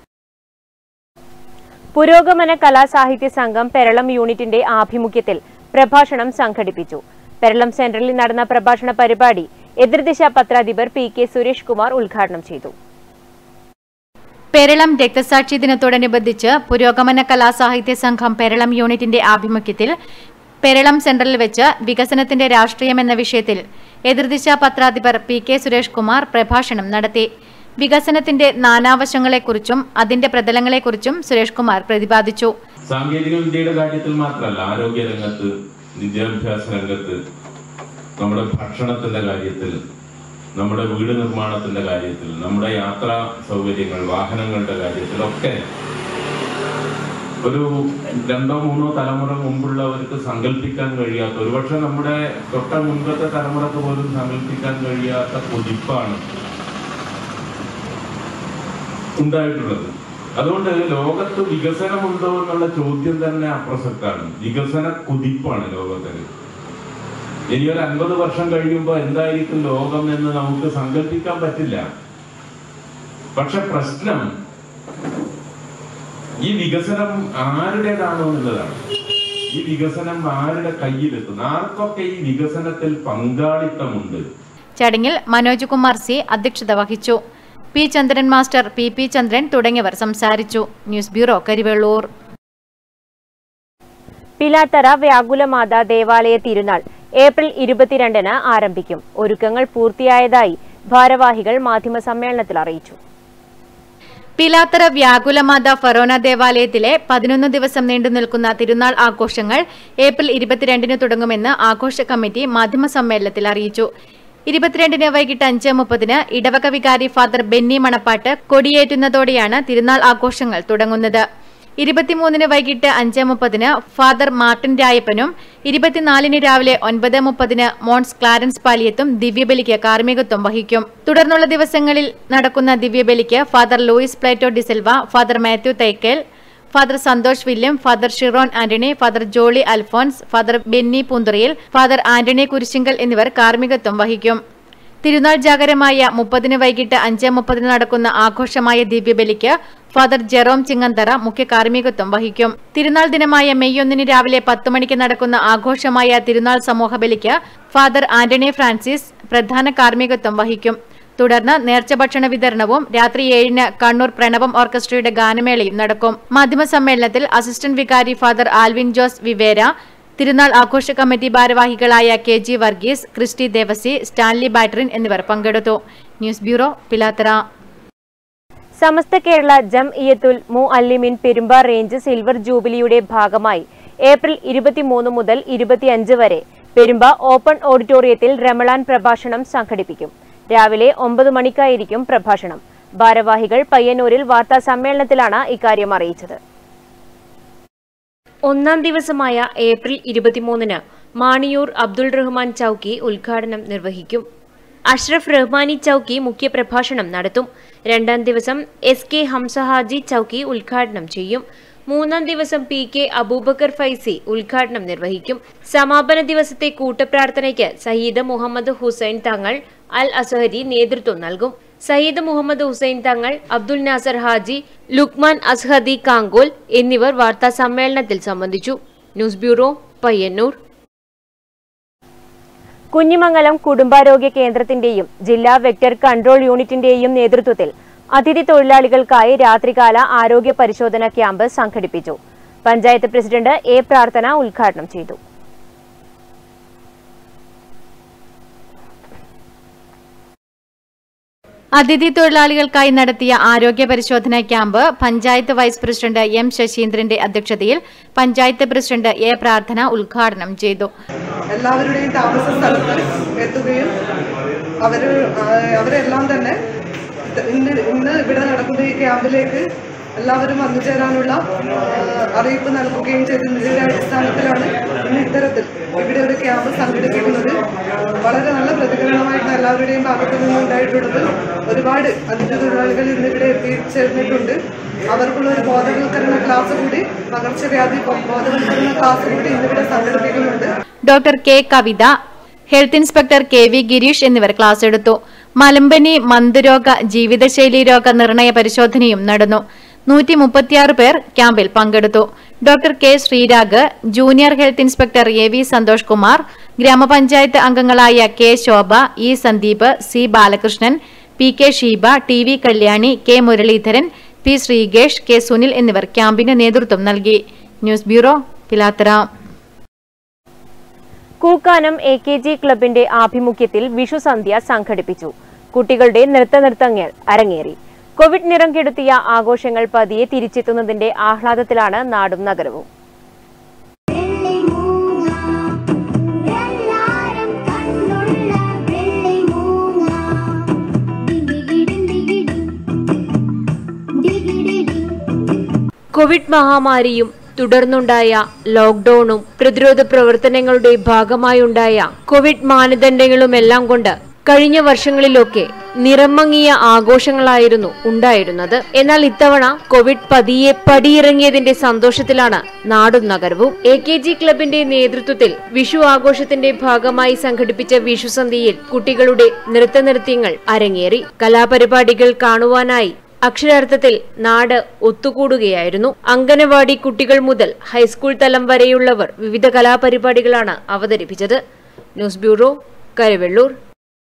S1: പുരോഗമന കലാസാഹിത്യ സംഘം പെരളം യൂണിറ്റിന്റെ ആഭിമുഖ്യത്തിൽ പ്രഭാഷണം സംഘടിപ്പിച്ചു പെരളം സെന്ററിൽ നടന്ന പ്രഭാഷണ പരിപാടി എതിർദിശ പത്രാധിപർ പി കെ സുരേഷ് കുമാർ ഉദ്ഘാടനം ചെയ്തു
S2: പെരളം രക്തസാക്ഷി ദിനത്തോടനുബന്ധിച്ച് പുരോഗമന കലാസാഹിത്യ സംഘം പെരളം യൂണിറ്റിന്റെ ആഭിമുഖ്യത്തിൽ പെരളം സെന്ററിൽ വെച്ച് വികസനത്തിന്റെ രാഷ്ട്രീയം എന്ന വിഷയത്തിൽ എതിർദിശ പത്രാധിപർ പി കെ സുരേഷ് കുമാർ പ്രഭാഷണം നടത്തി വികസനത്തിന്റെ നാനാവശങ്ങളെക്കുറിച്ചും അതിന്റെ പ്രതലങ്ങളെക്കുറിച്ചും സുരേഷ് കുമാർ പ്രതിപാദിച്ചു
S12: സാങ്കേതിക വിദ്യയുടെ കാര്യത്തിൽ മാത്രമല്ല ആരോഗ്യ രംഗത്ത് വിദ്യാഭ്യാസ രംഗത്ത് നമ്മുടെ ഭക്ഷണത്തിന്റെ കാര്യത്തിൽ നമ്മുടെ വീട് നിർമ്മാണത്തിന്റെ കാര്യത്തിൽ നമ്മുടെ യാത്രാ സൗകര്യങ്ങൾ വാഹനങ്ങളുടെ കാര്യത്തിലൊക്കെ ഒരു രണ്ടോ മൂന്നോ തലമുറ മുമ്പുള്ളവർക്ക് സങ്കല്പിക്കാൻ കഴിയാത്ത ഒരുപക്ഷെ നമ്മുടെ തൊട്ട മുൻപത്തെ തലമുറക്ക് പോലും സങ്കല്പിക്കാൻ കഴിയാത്ത കൊതിപ്പാണ് ഉണ്ടായിട്ടുള്ളത് അതുകൊണ്ട് ലോകത്ത് വികസനമുണ്ടോ എന്നുള്ള ചോദ്യം തന്നെ അപ്രസക്താണ് വികസന കുതിപ്പാണ് ലോകത്തിന് ഇനി ഒരു അൻപത് വർഷം കഴിയുമ്പോൾ എന്തായിരിക്കും ലോകം എന്ന് നമുക്ക് സങ്കല്പിക്കാൻ പറ്റില്ല പക്ഷെ പ്രശ്നം ഈ വികസനം ആരുടേതാണോ എന്നുള്ളതാണ് ഈ വികസനം ആരുടെ കയ്യിലെത്തുന്നു ആർക്കൊക്കെ ഈ വികസനത്തിൽ പങ്കാളിത്തമുണ്ട്
S2: ചടങ്ങിൽ മനോജ് കുമാർ സി അധ്യക്ഷത വഹിച്ചു P Chandran master P P Chandran തുടങ്ങിയവർ സംസാരിച്ചു ന്യൂസ് ബ്യൂറോ കരിവെള്ളൂർ
S1: പിലാത്തറ വ്യാകുലമാത ദേവാലയ തിരുനാൾ ഏപ്രിൽ ഇരുപത്തിരണ്ടിന് ആരംഭിക്കും ഒരുക്കങ്ങൾ പൂർത്തിയായതായി ഭാരവാഹികൾ മാധ്യമസമ്മേളനത്തിൽ അറിയിച്ചു
S2: പിലാത്തറ വ്യാകുലമാത ഫറോന ദേവാലയത്തിലെ പതിനൊന്ന് ദിവസം നീണ്ടു നിൽക്കുന്ന തിരുനാൾ ആഘോഷങ്ങൾ ഏപ്രിൽ ഇരുപത്തിരണ്ടിന് തുടങ്ങുമെന്ന് ആഘോഷ കമ്മിറ്റി മാധ്യമസമ്മേളനത്തിൽ അറിയിച്ചു ഇരുപത്തിരണ്ടിന് വൈകിട്ട് അഞ്ച് മുപ്പതിന് ഇടവക വികാരി ഫാദർ ബെന്നി മണപ്പാട്ട് കൊടിയേറ്റുന്നതോടെയാണ് തിരുനാൾ ആഘോഷങ്ങൾ തുടങ്ങുന്നത് ഇരുപത്തിമൂന്നിന് വൈകിട്ട് അഞ്ച് മുപ്പതിന് ഫാദർ മാർട്ടിൻ രായപ്പനും ഇരുപത്തിനാലിന് രാവിലെ ഒൻപത് മുപ്പതിന് മോൺസ് ക്ലാരൻസ് പാലിയത്തും ദിവ്യബലിക്ക് കാർമ്മികത്വം വഹിക്കും തുടർന്നുള്ള ദിവസങ്ങളിൽ നടക്കുന്ന ദിവ്യബലിക്ക് father Louis Plato D'Silva father Mathew Thaikkel father Santhosh William father Shiron Antony father Jolly Alphonse father Benny പൂന്തുറയിൽ ഫാദർ ആന്റണി കുരിശിങ്കൽ എന്നിവർ കാർമ്മികത്വം വഹിക്കും തിരുനാൾ ജാഗരമായ മുപ്പതിന് വൈകിട്ട് അഞ്ച് മുപ്പതിന് നടക്കുന്ന ആഘോഷമായ ദിവ്യബലിക്ക് ഫാദർ ജെറോം ചിങ്ങന്തറ മുഖ്യ കാർമ്മികത്വം വഹിക്കും തിരുനാൾ ദിനമായ മെയ് ഒന്നിന് രാവിലെ പത്ത് മണിക്ക് നടക്കുന്ന ആഘോഷമായ തിരുനാൾ സമൂഹ ബലിക്ക് ഫാദർ ആന്റണി ഫ്രാൻസിസ് പ്രധാന കാർമ്മികത്വം വഹിക്കും തുടർന്ന് നേർച്ച ഭക്ഷണ വിതരണവും രാത്രി ഏഴിന് കണ്ണൂർ പ്രണവം ഓർക്കസ്ട്രയുടെ ഗാനമേളയും നടക്കും മാധ്യമസമ്മേളനത്തിൽ അസിസ്റ്റന്റ് വികാരി ഫാദർ ആൽവിൻ ജോസ് വിവേര തിരുനാൾ ആഘോഷ കമ്മിറ്റി ഭാരവാഹികളായ കെ ജി വർഗീസ് ക്രിസ്റ്റി ദേവസി സ്റ്റാൻലി ബാറ്ററിൻ എന്നിവർ പങ്കെടുത്തു news bureau Pilathara
S1: Samastha Kerala Jamiyyathul Muallimeen Perumba range silver ജൂബിലിയുടെ ഭാഗമായി ഏപ്രിൽ ഇരുപത്തിമൂന്ന് മുതൽ ഇരുപത്തിയഞ്ച് വരെ പെരുമ്പ ഓപ്പൺ ഓഡിറ്റോറിയത്തിൽ രമളാൻ പ്രഭാഷണം സംഘടിപ്പിക്കും രാവിലെ ഒമ്പത് മണിക്കായിരിക്കും പ്രഭാഷണം ഭാരവാഹികൾ പയ്യന്നൂരിൽ വാർത്താ സമ്മേളനത്തിലാണ് ഇക്കാര്യം അറിയിച്ചത് ഒന്നാം ദിവസമായ ഏപ്രിൽ ഇരുപത്തിമൂന്നിന് മാണിയൂർ അബ്ദുൾ റഹ്മാൻ ചൌക്കി ഉദ്ഘാടനം നിർവഹിക്കും അഷ്റഫ് റഹ്മാനി ചൌക്കി മുഖ്യപ്രഭാഷണം നടത്തും രണ്ടാം ദിവസം എസ് കെ ഹംസഹാജി ചൌക്കി ഉദ്ഘാടനം ചെയ്യും മൂന്നാം ദിവസം പി കെ അബൂബക്കർ ഫൈസി ഉദ്ഘാടനം നിർവഹിക്കും സമാപന ദിവസത്തെ കൂട്ടപ്രാർത്ഥനയ്ക്ക് സയ്യിദ് മുഹമ്മദ് ഹുസൈൻ തങ്ങൾ അൽ അസഹരി നേതൃത്വം നൽകും സയ്യിദ് മുഹമ്മദ് ഹുസൈൻ തങ്ങൾ അബ്ദുൽ നാസർ ഹാജി ലുക്മാൻ അസ്ഹദി കാങ്കോൽ എന്നിവർ വാർത്താ സമ്മേളനത്തിൽ സംബന്ധിച്ചു ന്യൂസ് ബ്യൂറോ പയ്യന്നൂർ കുഞ്ഞിമംഗലം കുടുംബാരോഗ്യ കേന്ദ്രത്തിന്റെയും ജില്ലാ വെക്ടർ കൺട്രോൾ യൂണിറ്റിന്റെയും നേതൃത്വത്തിൽ അതിഥി തൊഴിലാളികൾക്കായി രാത്രികാല ആരോഗ്യ പരിശോധന ക്യാമ്പ് സംഘടിപ്പിച്ചു പഞ്ചായത്ത് പ്രസിഡന്റ് എ പ്രാർത്ഥന ഉദ്ഘാടനം ചെയ്തു
S2: അതിഥി തൊഴിലാളികൾക്കായി നടത്തിയ ആരോഗ്യ പരിശോധനാ camp panchayat vice president M ശശീന്ദ്രന്റെ അധ്യക്ഷതയിൽ പഞ്ചായത്ത് പ്രസിഡന്റ് എ പ്രാർത്ഥന ഉദ്ഘാടനം ചെയ്തു
S13: എല്ലാവരുടെയും താമസ സ്ഥലത്ത് എത്തുകയും അവർ അവരെല്ലാം തന്നെ ഇത് ഇന്ന് ഇന്ന് ഇവിടെ നടക്കുന്ന ഈ ക്യാമ്പിലേക്ക് എല്ലാവരും വന്നുചേരാനുള്ള ആ, അറിയിപ്പ് നൽകുകയും ചെയ്തതിന്റെ അടിസ്ഥാനത്തിലാണ് ഇന്ന് ഇത്തരത്തിൽ ഇവിടെ ഒരു ക്യാമ്പ് സംഘടിപ്പിക്കുന്നത് വളരെ നല്ല പ്രതികരണമായിട്ട് എല്ലാവരുടെയും ഭാഗത്തു നിന്നുണ്ടായിട്ടുള്ളത് ഒരുപാട് അതിഥി തൊഴിലാളികൾ ഇന്ന് ഇവിടെ എത്തിച്ചേർന്നിട്ടുണ്ട് അവർക്കുള്ള ഒരു ബോധവൽക്കരണ ക്ലാസ് കൂടി പകർച്ചവ്യാധി ബോധവൽക്കരണ ക്ലാസ് കൂടി ഇന്നിവിടെ സംഘടിപ്പിക്കുന്നുണ്ട്
S2: doctor K Kavitha health inspector K V Gireesh എന്നിവർ ക്ലാസ് എടുത്തു മലമ്പനി മന്ദരോഗ ജീവിതശൈലി രോഗ നിർണയ പരിശോധനയും നടന്നു നൂറ്റി മുപ്പത്തിയാറ് പേർ ക്യാമ്പിൽ പങ്കെടുത്തു doctor K Sreerag junior health inspector A V Santhosh Kumar grama panchayat അംഗങ്ങളായ K Shobha E Sandeep C Balakrishnan P K Sheeba T V Kalyani K Muraleedharan P Sreekesh K Sunil എന്നിവർ ക്യാമ്പിന് നേതൃത്വം നൽകി news bureau Pilathara
S1: Kookkanam A K G ക്ലബിന്റെ ആഭിമുഖ്യത്തിൽ വിഷു സന്ധ്യ സംഘടിപ്പിച്ചു കുട്ടികളുടെ നൃത്തനൃത്തങ്ങൾ അരങ്ങേറി കോവിഡ് നിറം കെടുത്തിയ ആഘോഷങ്ങൾ പതിയെ തിരിച്ചെത്തുന്നതിന്റെ ആഹ്ലാദത്തിലാണ് നാടും നഗരവും കോവിഡ് മഹാമാരിയും തുടർന്നുണ്ടായ ലോക്ഡൌണും പ്രതിരോധ പ്രവർത്തനങ്ങളുടെ ഭാഗമായുണ്ടായ കോവിഡ് മാനദണ്ഡങ്ങളുമെല്ലാം കൊണ്ട് കഴിഞ്ഞ വർഷങ്ങളിലൊക്കെ നിറമങ്ങിയ ആഘോഷങ്ങളായിരുന്നു ഉണ്ടായിരുന്നത് എന്നാൽ ഇത്തവണ കോവിഡ് പതിയെ പടിയിറങ്ങിയതിന്റെ സന്തോഷത്തിലാണ് നാടും നഗരവും എ കെ ജി ക്ലബിന്റെ നേതൃത്വത്തിൽ വിഷു ആഘോഷത്തിന്റെ ഭാഗമായി സംഘടിപ്പിച്ച വിഷുസന്ധ്യയിൽ കുട്ടികളുടെ നൃത്തനൃത്യങ്ങൾ അരങ്ങേറി കലാപരിപാടികൾ കാണുവാനായി അക്ഷരാർത്ഥത്തിൽ നാട് ഒത്തുകൂടുകയായിരുന്നു അംഗനവാടി കുട്ടികൾ മുതൽ ഹൈസ്കൂൾ തലം വരെയുള്ളവർ വിവിധ കലാപരിപാടികളാണ് അവതരിപ്പിച്ചത് ന്യൂസ് ബ്യൂറോ കരുവെള്ളൂർ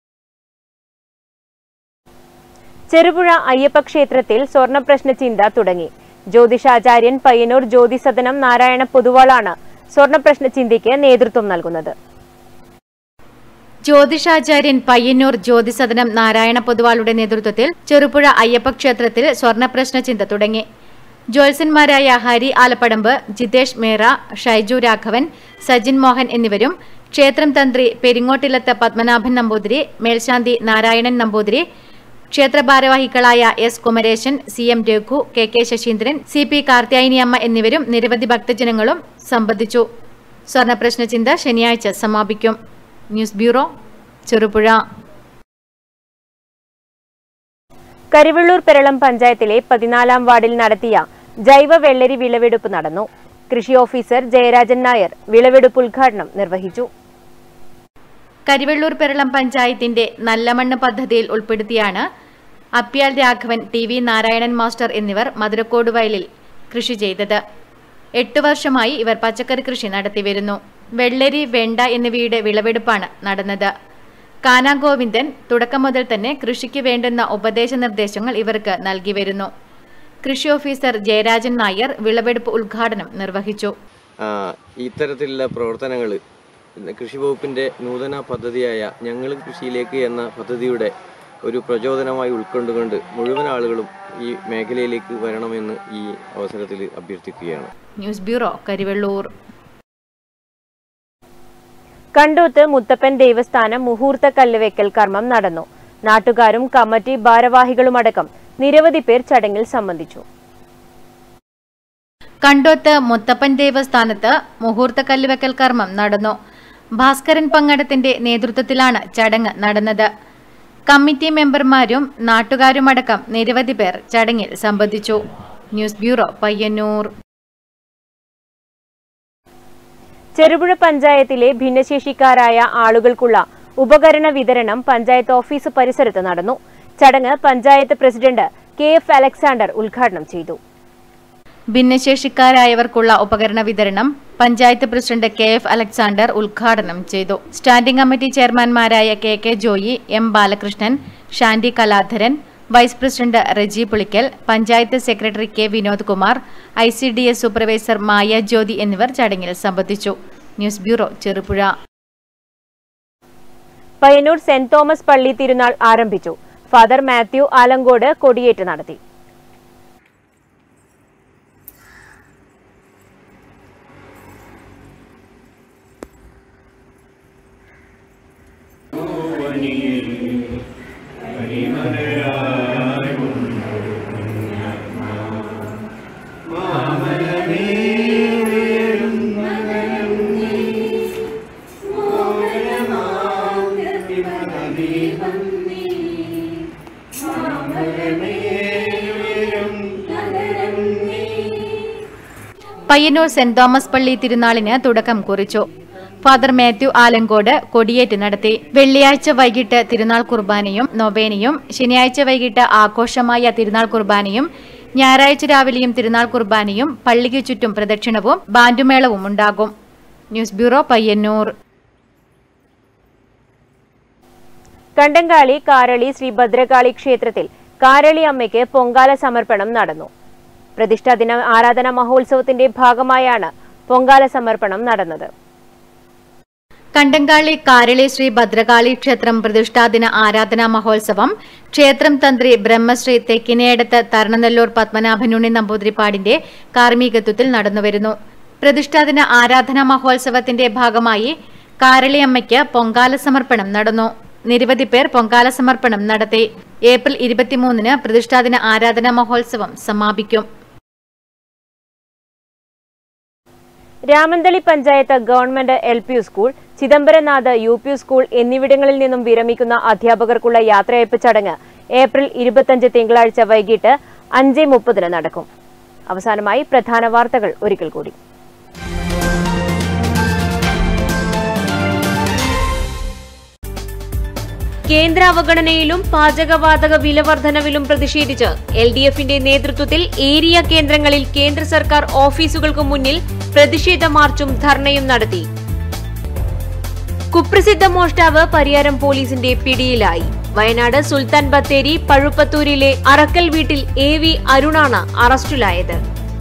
S1: ചെറുപുഴ അയ്യപ്പ ക്ഷേത്രത്തിൽ സ്വർണപ്രശ്ന ചിന്ത തുടങ്ങി ജ്യോതിഷാചാര്യൻ പയ്യന്നൂർ ജ്യോതിസദനം നാരായണ പൊതുവാളാണ് സ്വർണപ്രശ്ന ചിന്തയ്ക്ക് നേതൃത്വം നൽകുന്നത്
S2: ജ്യോതിഷാചാര്യൻ പയ്യന്നൂർ ജ്യോതിസദനം നാരായണ പൊതുവാളുടെ നേതൃത്വത്തിൽ ചെറുപുഴ അയ്യപ്പ ക്ഷേത്രത്തിൽ സ്വർണപ്രശ്ന ചിന്ത തുടങ്ങി ജ്യോത്സ്യന്മാരായ ഹരി ആലപ്പടമ്പ് ജിതേഷ് മേറ ഷൈജു രാഘവൻ സജിൻ മോഹൻ എന്നിവരും ക്ഷേത്രം തന്ത്രി പെരിങ്ങോട്ടിലത്ത് പത്മനാഭൻ നമ്പൂതിരി മേൽശാന്തി നാരായണൻ നമ്പൂതിരി ക്ഷേത്ര ഭാരവാഹികളായ S Kumaresan C M Raghu K K Sasindran C P Karthyayaniamma എന്നിവരും നിരവധി ഭക്തജനങ്ങളും സംബന്ധിച്ചു സ്വർണപ്രശ്ന ചിന്ത ശനിയാഴ്ച സമാപിക്കും ന്യൂസ് ബ്യൂറോ ചെറുപുഴ
S1: കരിവള്ളൂർ പെരളം പഞ്ചായത്തിലെ പതിനാലാം വാർഡിൽ നടത്തിയ ജൈവ വെള്ളരി വിളവെടുപ്പ് നടന്നു കൃഷി ഓഫീസർ ജയരാജൻ നായർ വിളവെടുപ്പ് ഉദ്ഘാടനം നിർവഹിച്ചു
S2: കരിവെള്ളൂർ പെരളം പഞ്ചായത്തിന്റെ നല്ലമണ്ണ് പദ്ധതിയിൽ ഉൾപ്പെടുത്തിയാണ് Apyal Raghavan T V Narayanan master എന്നിവർ മധുരക്കോട് വയലിൽ കൃഷി ചെയ്തത് എട്ടു വർഷമായി ഇവർ പച്ചക്കറി കൃഷി നടത്തിവരുന്നു വെള്ളരി വെണ്ട എന്നിവയുടെ വിളവെടുപ്പാണ് നടന്നത് കാനാ ഗോവിന്ദൻ തുടക്കം മുതൽ തന്നെ കൃഷിക്ക് വേണ്ടുന്ന ഉപദേശ നിർദ്ദേശങ്ങൾ ഇവർക്ക് നൽകി വരുന്നു കൃഷി ഓഫീസർ ജയരാജൻ നായർ വിളവെടുപ്പ് ഉദ്ഘാടനം നിർവഹിച്ചു
S14: ആ, ഇത്തരത്തിലുള്ള പ്രവർത്തനങ്ങൾ കൃഷി വകുപ്പിൻ്റെ നൂതന പദ്ധതിയായ ഞങ്ങൾ കൃഷിയിലേക്ക് എന്ന പദ്ധതിയുടെ ഒരു പ്രചോദനമായി ഉൾക്കൊണ്ടുകൊണ്ട് മുഴുവൻ ആളുകളും ഈ മേഖലയിലേക്ക് വരണമെന്ന് ഈ അവസരത്തിൽ അഭ്യർത്ഥിക്കുകയാണ്
S2: ന്യൂസ് ബ്യൂറോ കരിവെള്ളൂർ
S1: കണ്ടോത്ത് മുത്തപ്പൻ ദേവസ്ഥാനം മുഹൂർത്ത കല്ലുവെക്കൽ കർമ്മം നടന്നു നാട്ടുകാരും കമ്മിറ്റി ഭാരവാഹികളുമടക്കം നിരവധി പേർ ചടങ്ങിൽ സംബന്ധിച്ചു
S2: കണ്ടോത്ത് മുത്തപ്പൻ ദേവസ്ഥാനത്ത് മുഹൂർത്ത കല്ലുവെക്കൽ കർമ്മം നടന്നു ഭാസ്കരൻ പങ്ങടത്തിന്റെ നേതൃത്വത്തിലാണ് ചടങ്ങ് നടന്നത് കമ്മിറ്റി മെമ്പർമാരും നാട്ടുകാരുമടക്കം നിരവധി പേർ ചടങ്ങിൽ സംബന്ധിച്ചു ന്യൂസ് ബ്യൂറോ പയ്യന്നൂർ
S1: ചെറുപുഴ പഞ്ചായത്തിലെ ഭിന്നശേഷിക്കാരായ ആളുകൾക്കുള്ള ഉപകരണ വിതരണം പഞ്ചായത്ത് ഓഫീസ് പരിസരത്ത് നടന്നു ചടങ്ങ് panchayat president K F Alexander ഉദ്ഘാടനം ചെയ്തു
S2: ഭിന്നശേഷിക്കാരായവർക്കുള്ള ഉപകരണ വിതരണം panchayat president K F Alexander ഉദ്ഘാടനം ചെയ്തു സ്റ്റാൻഡിംഗ് കമ്മിറ്റി ചെയർമാൻമാരായ K K Joy M Balakrishnan Shandy Kaladharan vice president Reji Pulickal panchayat secretary K Vinod Kumar I C D S supervisor Maya Jyothi എന്നിവർ ചടങ്ങിൽ സംബന്ധിച്ചു news bureau Cherupuzha
S1: Payyanur saint Thomas പള്ളി തിരുനാൾ ആരംഭിച്ചു ഫാദർ മാത്യു ആലങ്കോട് കൊടിയേറ്റ് നടത്തി
S2: പയ്യന്നൂർ സെന്റ് തോമസ് പള്ളി തിരുനാളിന് തുടക്കം കുറിച്ചു ഫാദർ മാത്യു ആലങ്കോട് കൊടിയേറ്റ് നടത്തി വെള്ളിയാഴ്ച വൈകിട്ട് തിരുനാൾ കുർബാനയും നൊവേനയും ശനിയാഴ്ച വൈകിട്ട് ആഘോഷമായ തിരുനാൾ കുർബാനയും ഞായറാഴ്ച രാവിലെയും തിരുനാൾ കുർബാനയും പള്ളിക്ക് ചുറ്റും പ്രദക്ഷിണവും ബാൻഡുമേളവും ഉണ്ടാകും ന്യൂസ് ബ്യൂറോ പയ്യന്നൂർ
S1: കണ്ടങ്കാളി കാരളി ശ്രീ ഭദ്രകാളി ക്ഷേത്രത്തിൽ കാരളി അമ്മയ്ക്ക് പൊങ്കാല സമർപ്പണം നടന്നു പ്രതിഷ്ഠാ ദിന ആരാധനാ മഹോത്സവത്തിന്റെ ഭാഗമായാണ് പൊങ്കാല സമർപ്പണം നടന്നത്
S2: കണ്ടങ്കാളി കാരളി ശ്രീ ഭദ്രകാളി ക്ഷേത്രം പ്രതിഷ്ഠാദിന ആരാധനാ മഹോത്സവം ക്ഷേത്രം തന്ത്രി ബ്രഹ്മശ്രീ തെക്കിനേടത്ത് തരണനെല്ലൂർ പത്മനാഭനുണ്ണി നമ്പൂതിരിപ്പാടിന്റെ കാർമ്മികത്വത്തിൽ നടന്നുവരുന്നു പ്രതിഷ്ഠാദിന ആരാധനാ മഹോത്സവത്തിന്റെ ഭാഗമായി കാരളിയമ്മയ്ക്ക് പൊങ്കാല സമർപ്പണം നടന്നു നിരവധി പേർ പൊങ്കാല സമർപ്പണം നടത്തി ഏപ്രിൽ ഇരുപത്തിമൂന്നിന് പ്രതിഷ്ഠാദിന ആരാധനാ മഹോത്സവം സമാപിക്കും
S1: Ramanthali panchayat government L P school Chidambaranath U P school എന്നിവിടങ്ങളിൽ നിന്നും വിരമിക്കുന്ന അധ്യാപകർക്കുള്ള യാത്രയയപ്പ് ചടങ്ങ് ഏപ്രിൽ ഇരുപത്തഞ്ച് തിങ്കളാഴ്ച വൈകിട്ട് അഞ്ച് മുപ്പതിന് നടക്കും അവസാനമായി പ്രധാന വാർത്തകൾ ഒരിക്കൽ കൂടി കേന്ദ്ര അവഗണനയിലും പാചകവാതക വിലവർധനവിലും പ്രതിഷേധിച്ച് എൽ ഡി എഫിന്റെ നേതൃത്വത്തിൽ ഏരിയ കേന്ദ്രങ്ങളിൽ കേന്ദ്ര സർക്കാർ ഓഫീസുകൾക്ക് മുന്നിൽ പ്രതിഷേധ മാർച്ചും ധർണയും നടത്തി കുപ്രസിദ്ധ മോഷ്ടാവ് പരിയാരം പോലീസിന്റെ പിടിയിലായി വയനാട് സുൽത്താൻ ബത്തേരി പഴുപ്പത്തൂരിലെ അറക്കൽ വീട്ടിൽ എ വി അരുണാണ് അറസ്റ്റിലായത്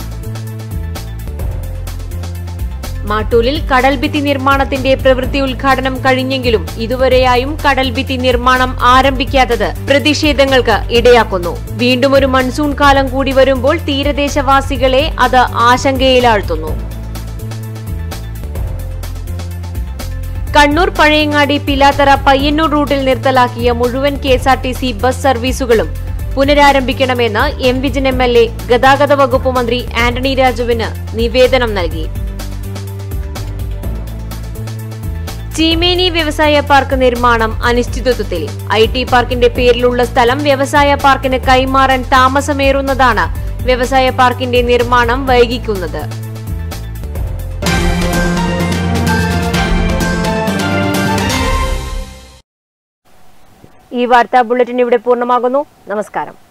S1: മാട്ടൂലിൽ കടൽഭിത്തി നിർമ്മാണത്തിന്റെ പ്രവൃത്തി ഉദ്ഘാടനം കഴിഞ്ഞെങ്കിലും ഇതുവരെയായും കടൽഭിത്തി നിർമ്മാണം ആരംഭിക്കാത്തത് പ്രതിഷേധങ്ങൾക്ക് ഇടയാക്കുന്നു വീണ്ടും ഒരു മൺസൂൺ കാലം കൂടി വരുമ്പോൾ തീരദേശവാസികളെ അത് ആശങ്കയിലാഴ്ത്തുന്നു കണ്ണൂർ പഴയങ്ങാടി പിലാത്തറ പയ്യന്നൂർ റൂട്ടിൽ നിർത്തലാക്കിയ മുഴുവൻ K S R T C bus സർവീസുകളും പുനരാരംഭിക്കണമെന്ന് M Vijin M L A ഗതാഗത വകുപ്പ് മന്ത്രി ആന്റണി രാജുവിന് നിവേദനം നൽകി ചീമേനി വ്യവസായ പാർക്ക് നിർമ്മാണം അനിശ്ചിതത്വത്തിൽ ഐ ടി പാർക്കിന്റെ പേരിലുള്ള സ്ഥലം വ്യവസായ പാർക്കിന് കൈമാറാൻ താമസമേറുന്നതാണ് വ്യവസായ പാർക്കിന്റെ നിർമ്മാണം വൈകിക്കുന്നത് ഈ വാർത്താ ബുള്ളറ്റിൻ ഇവിടെ പൂർണ്ണമാകുന്നു നമസ്കാരം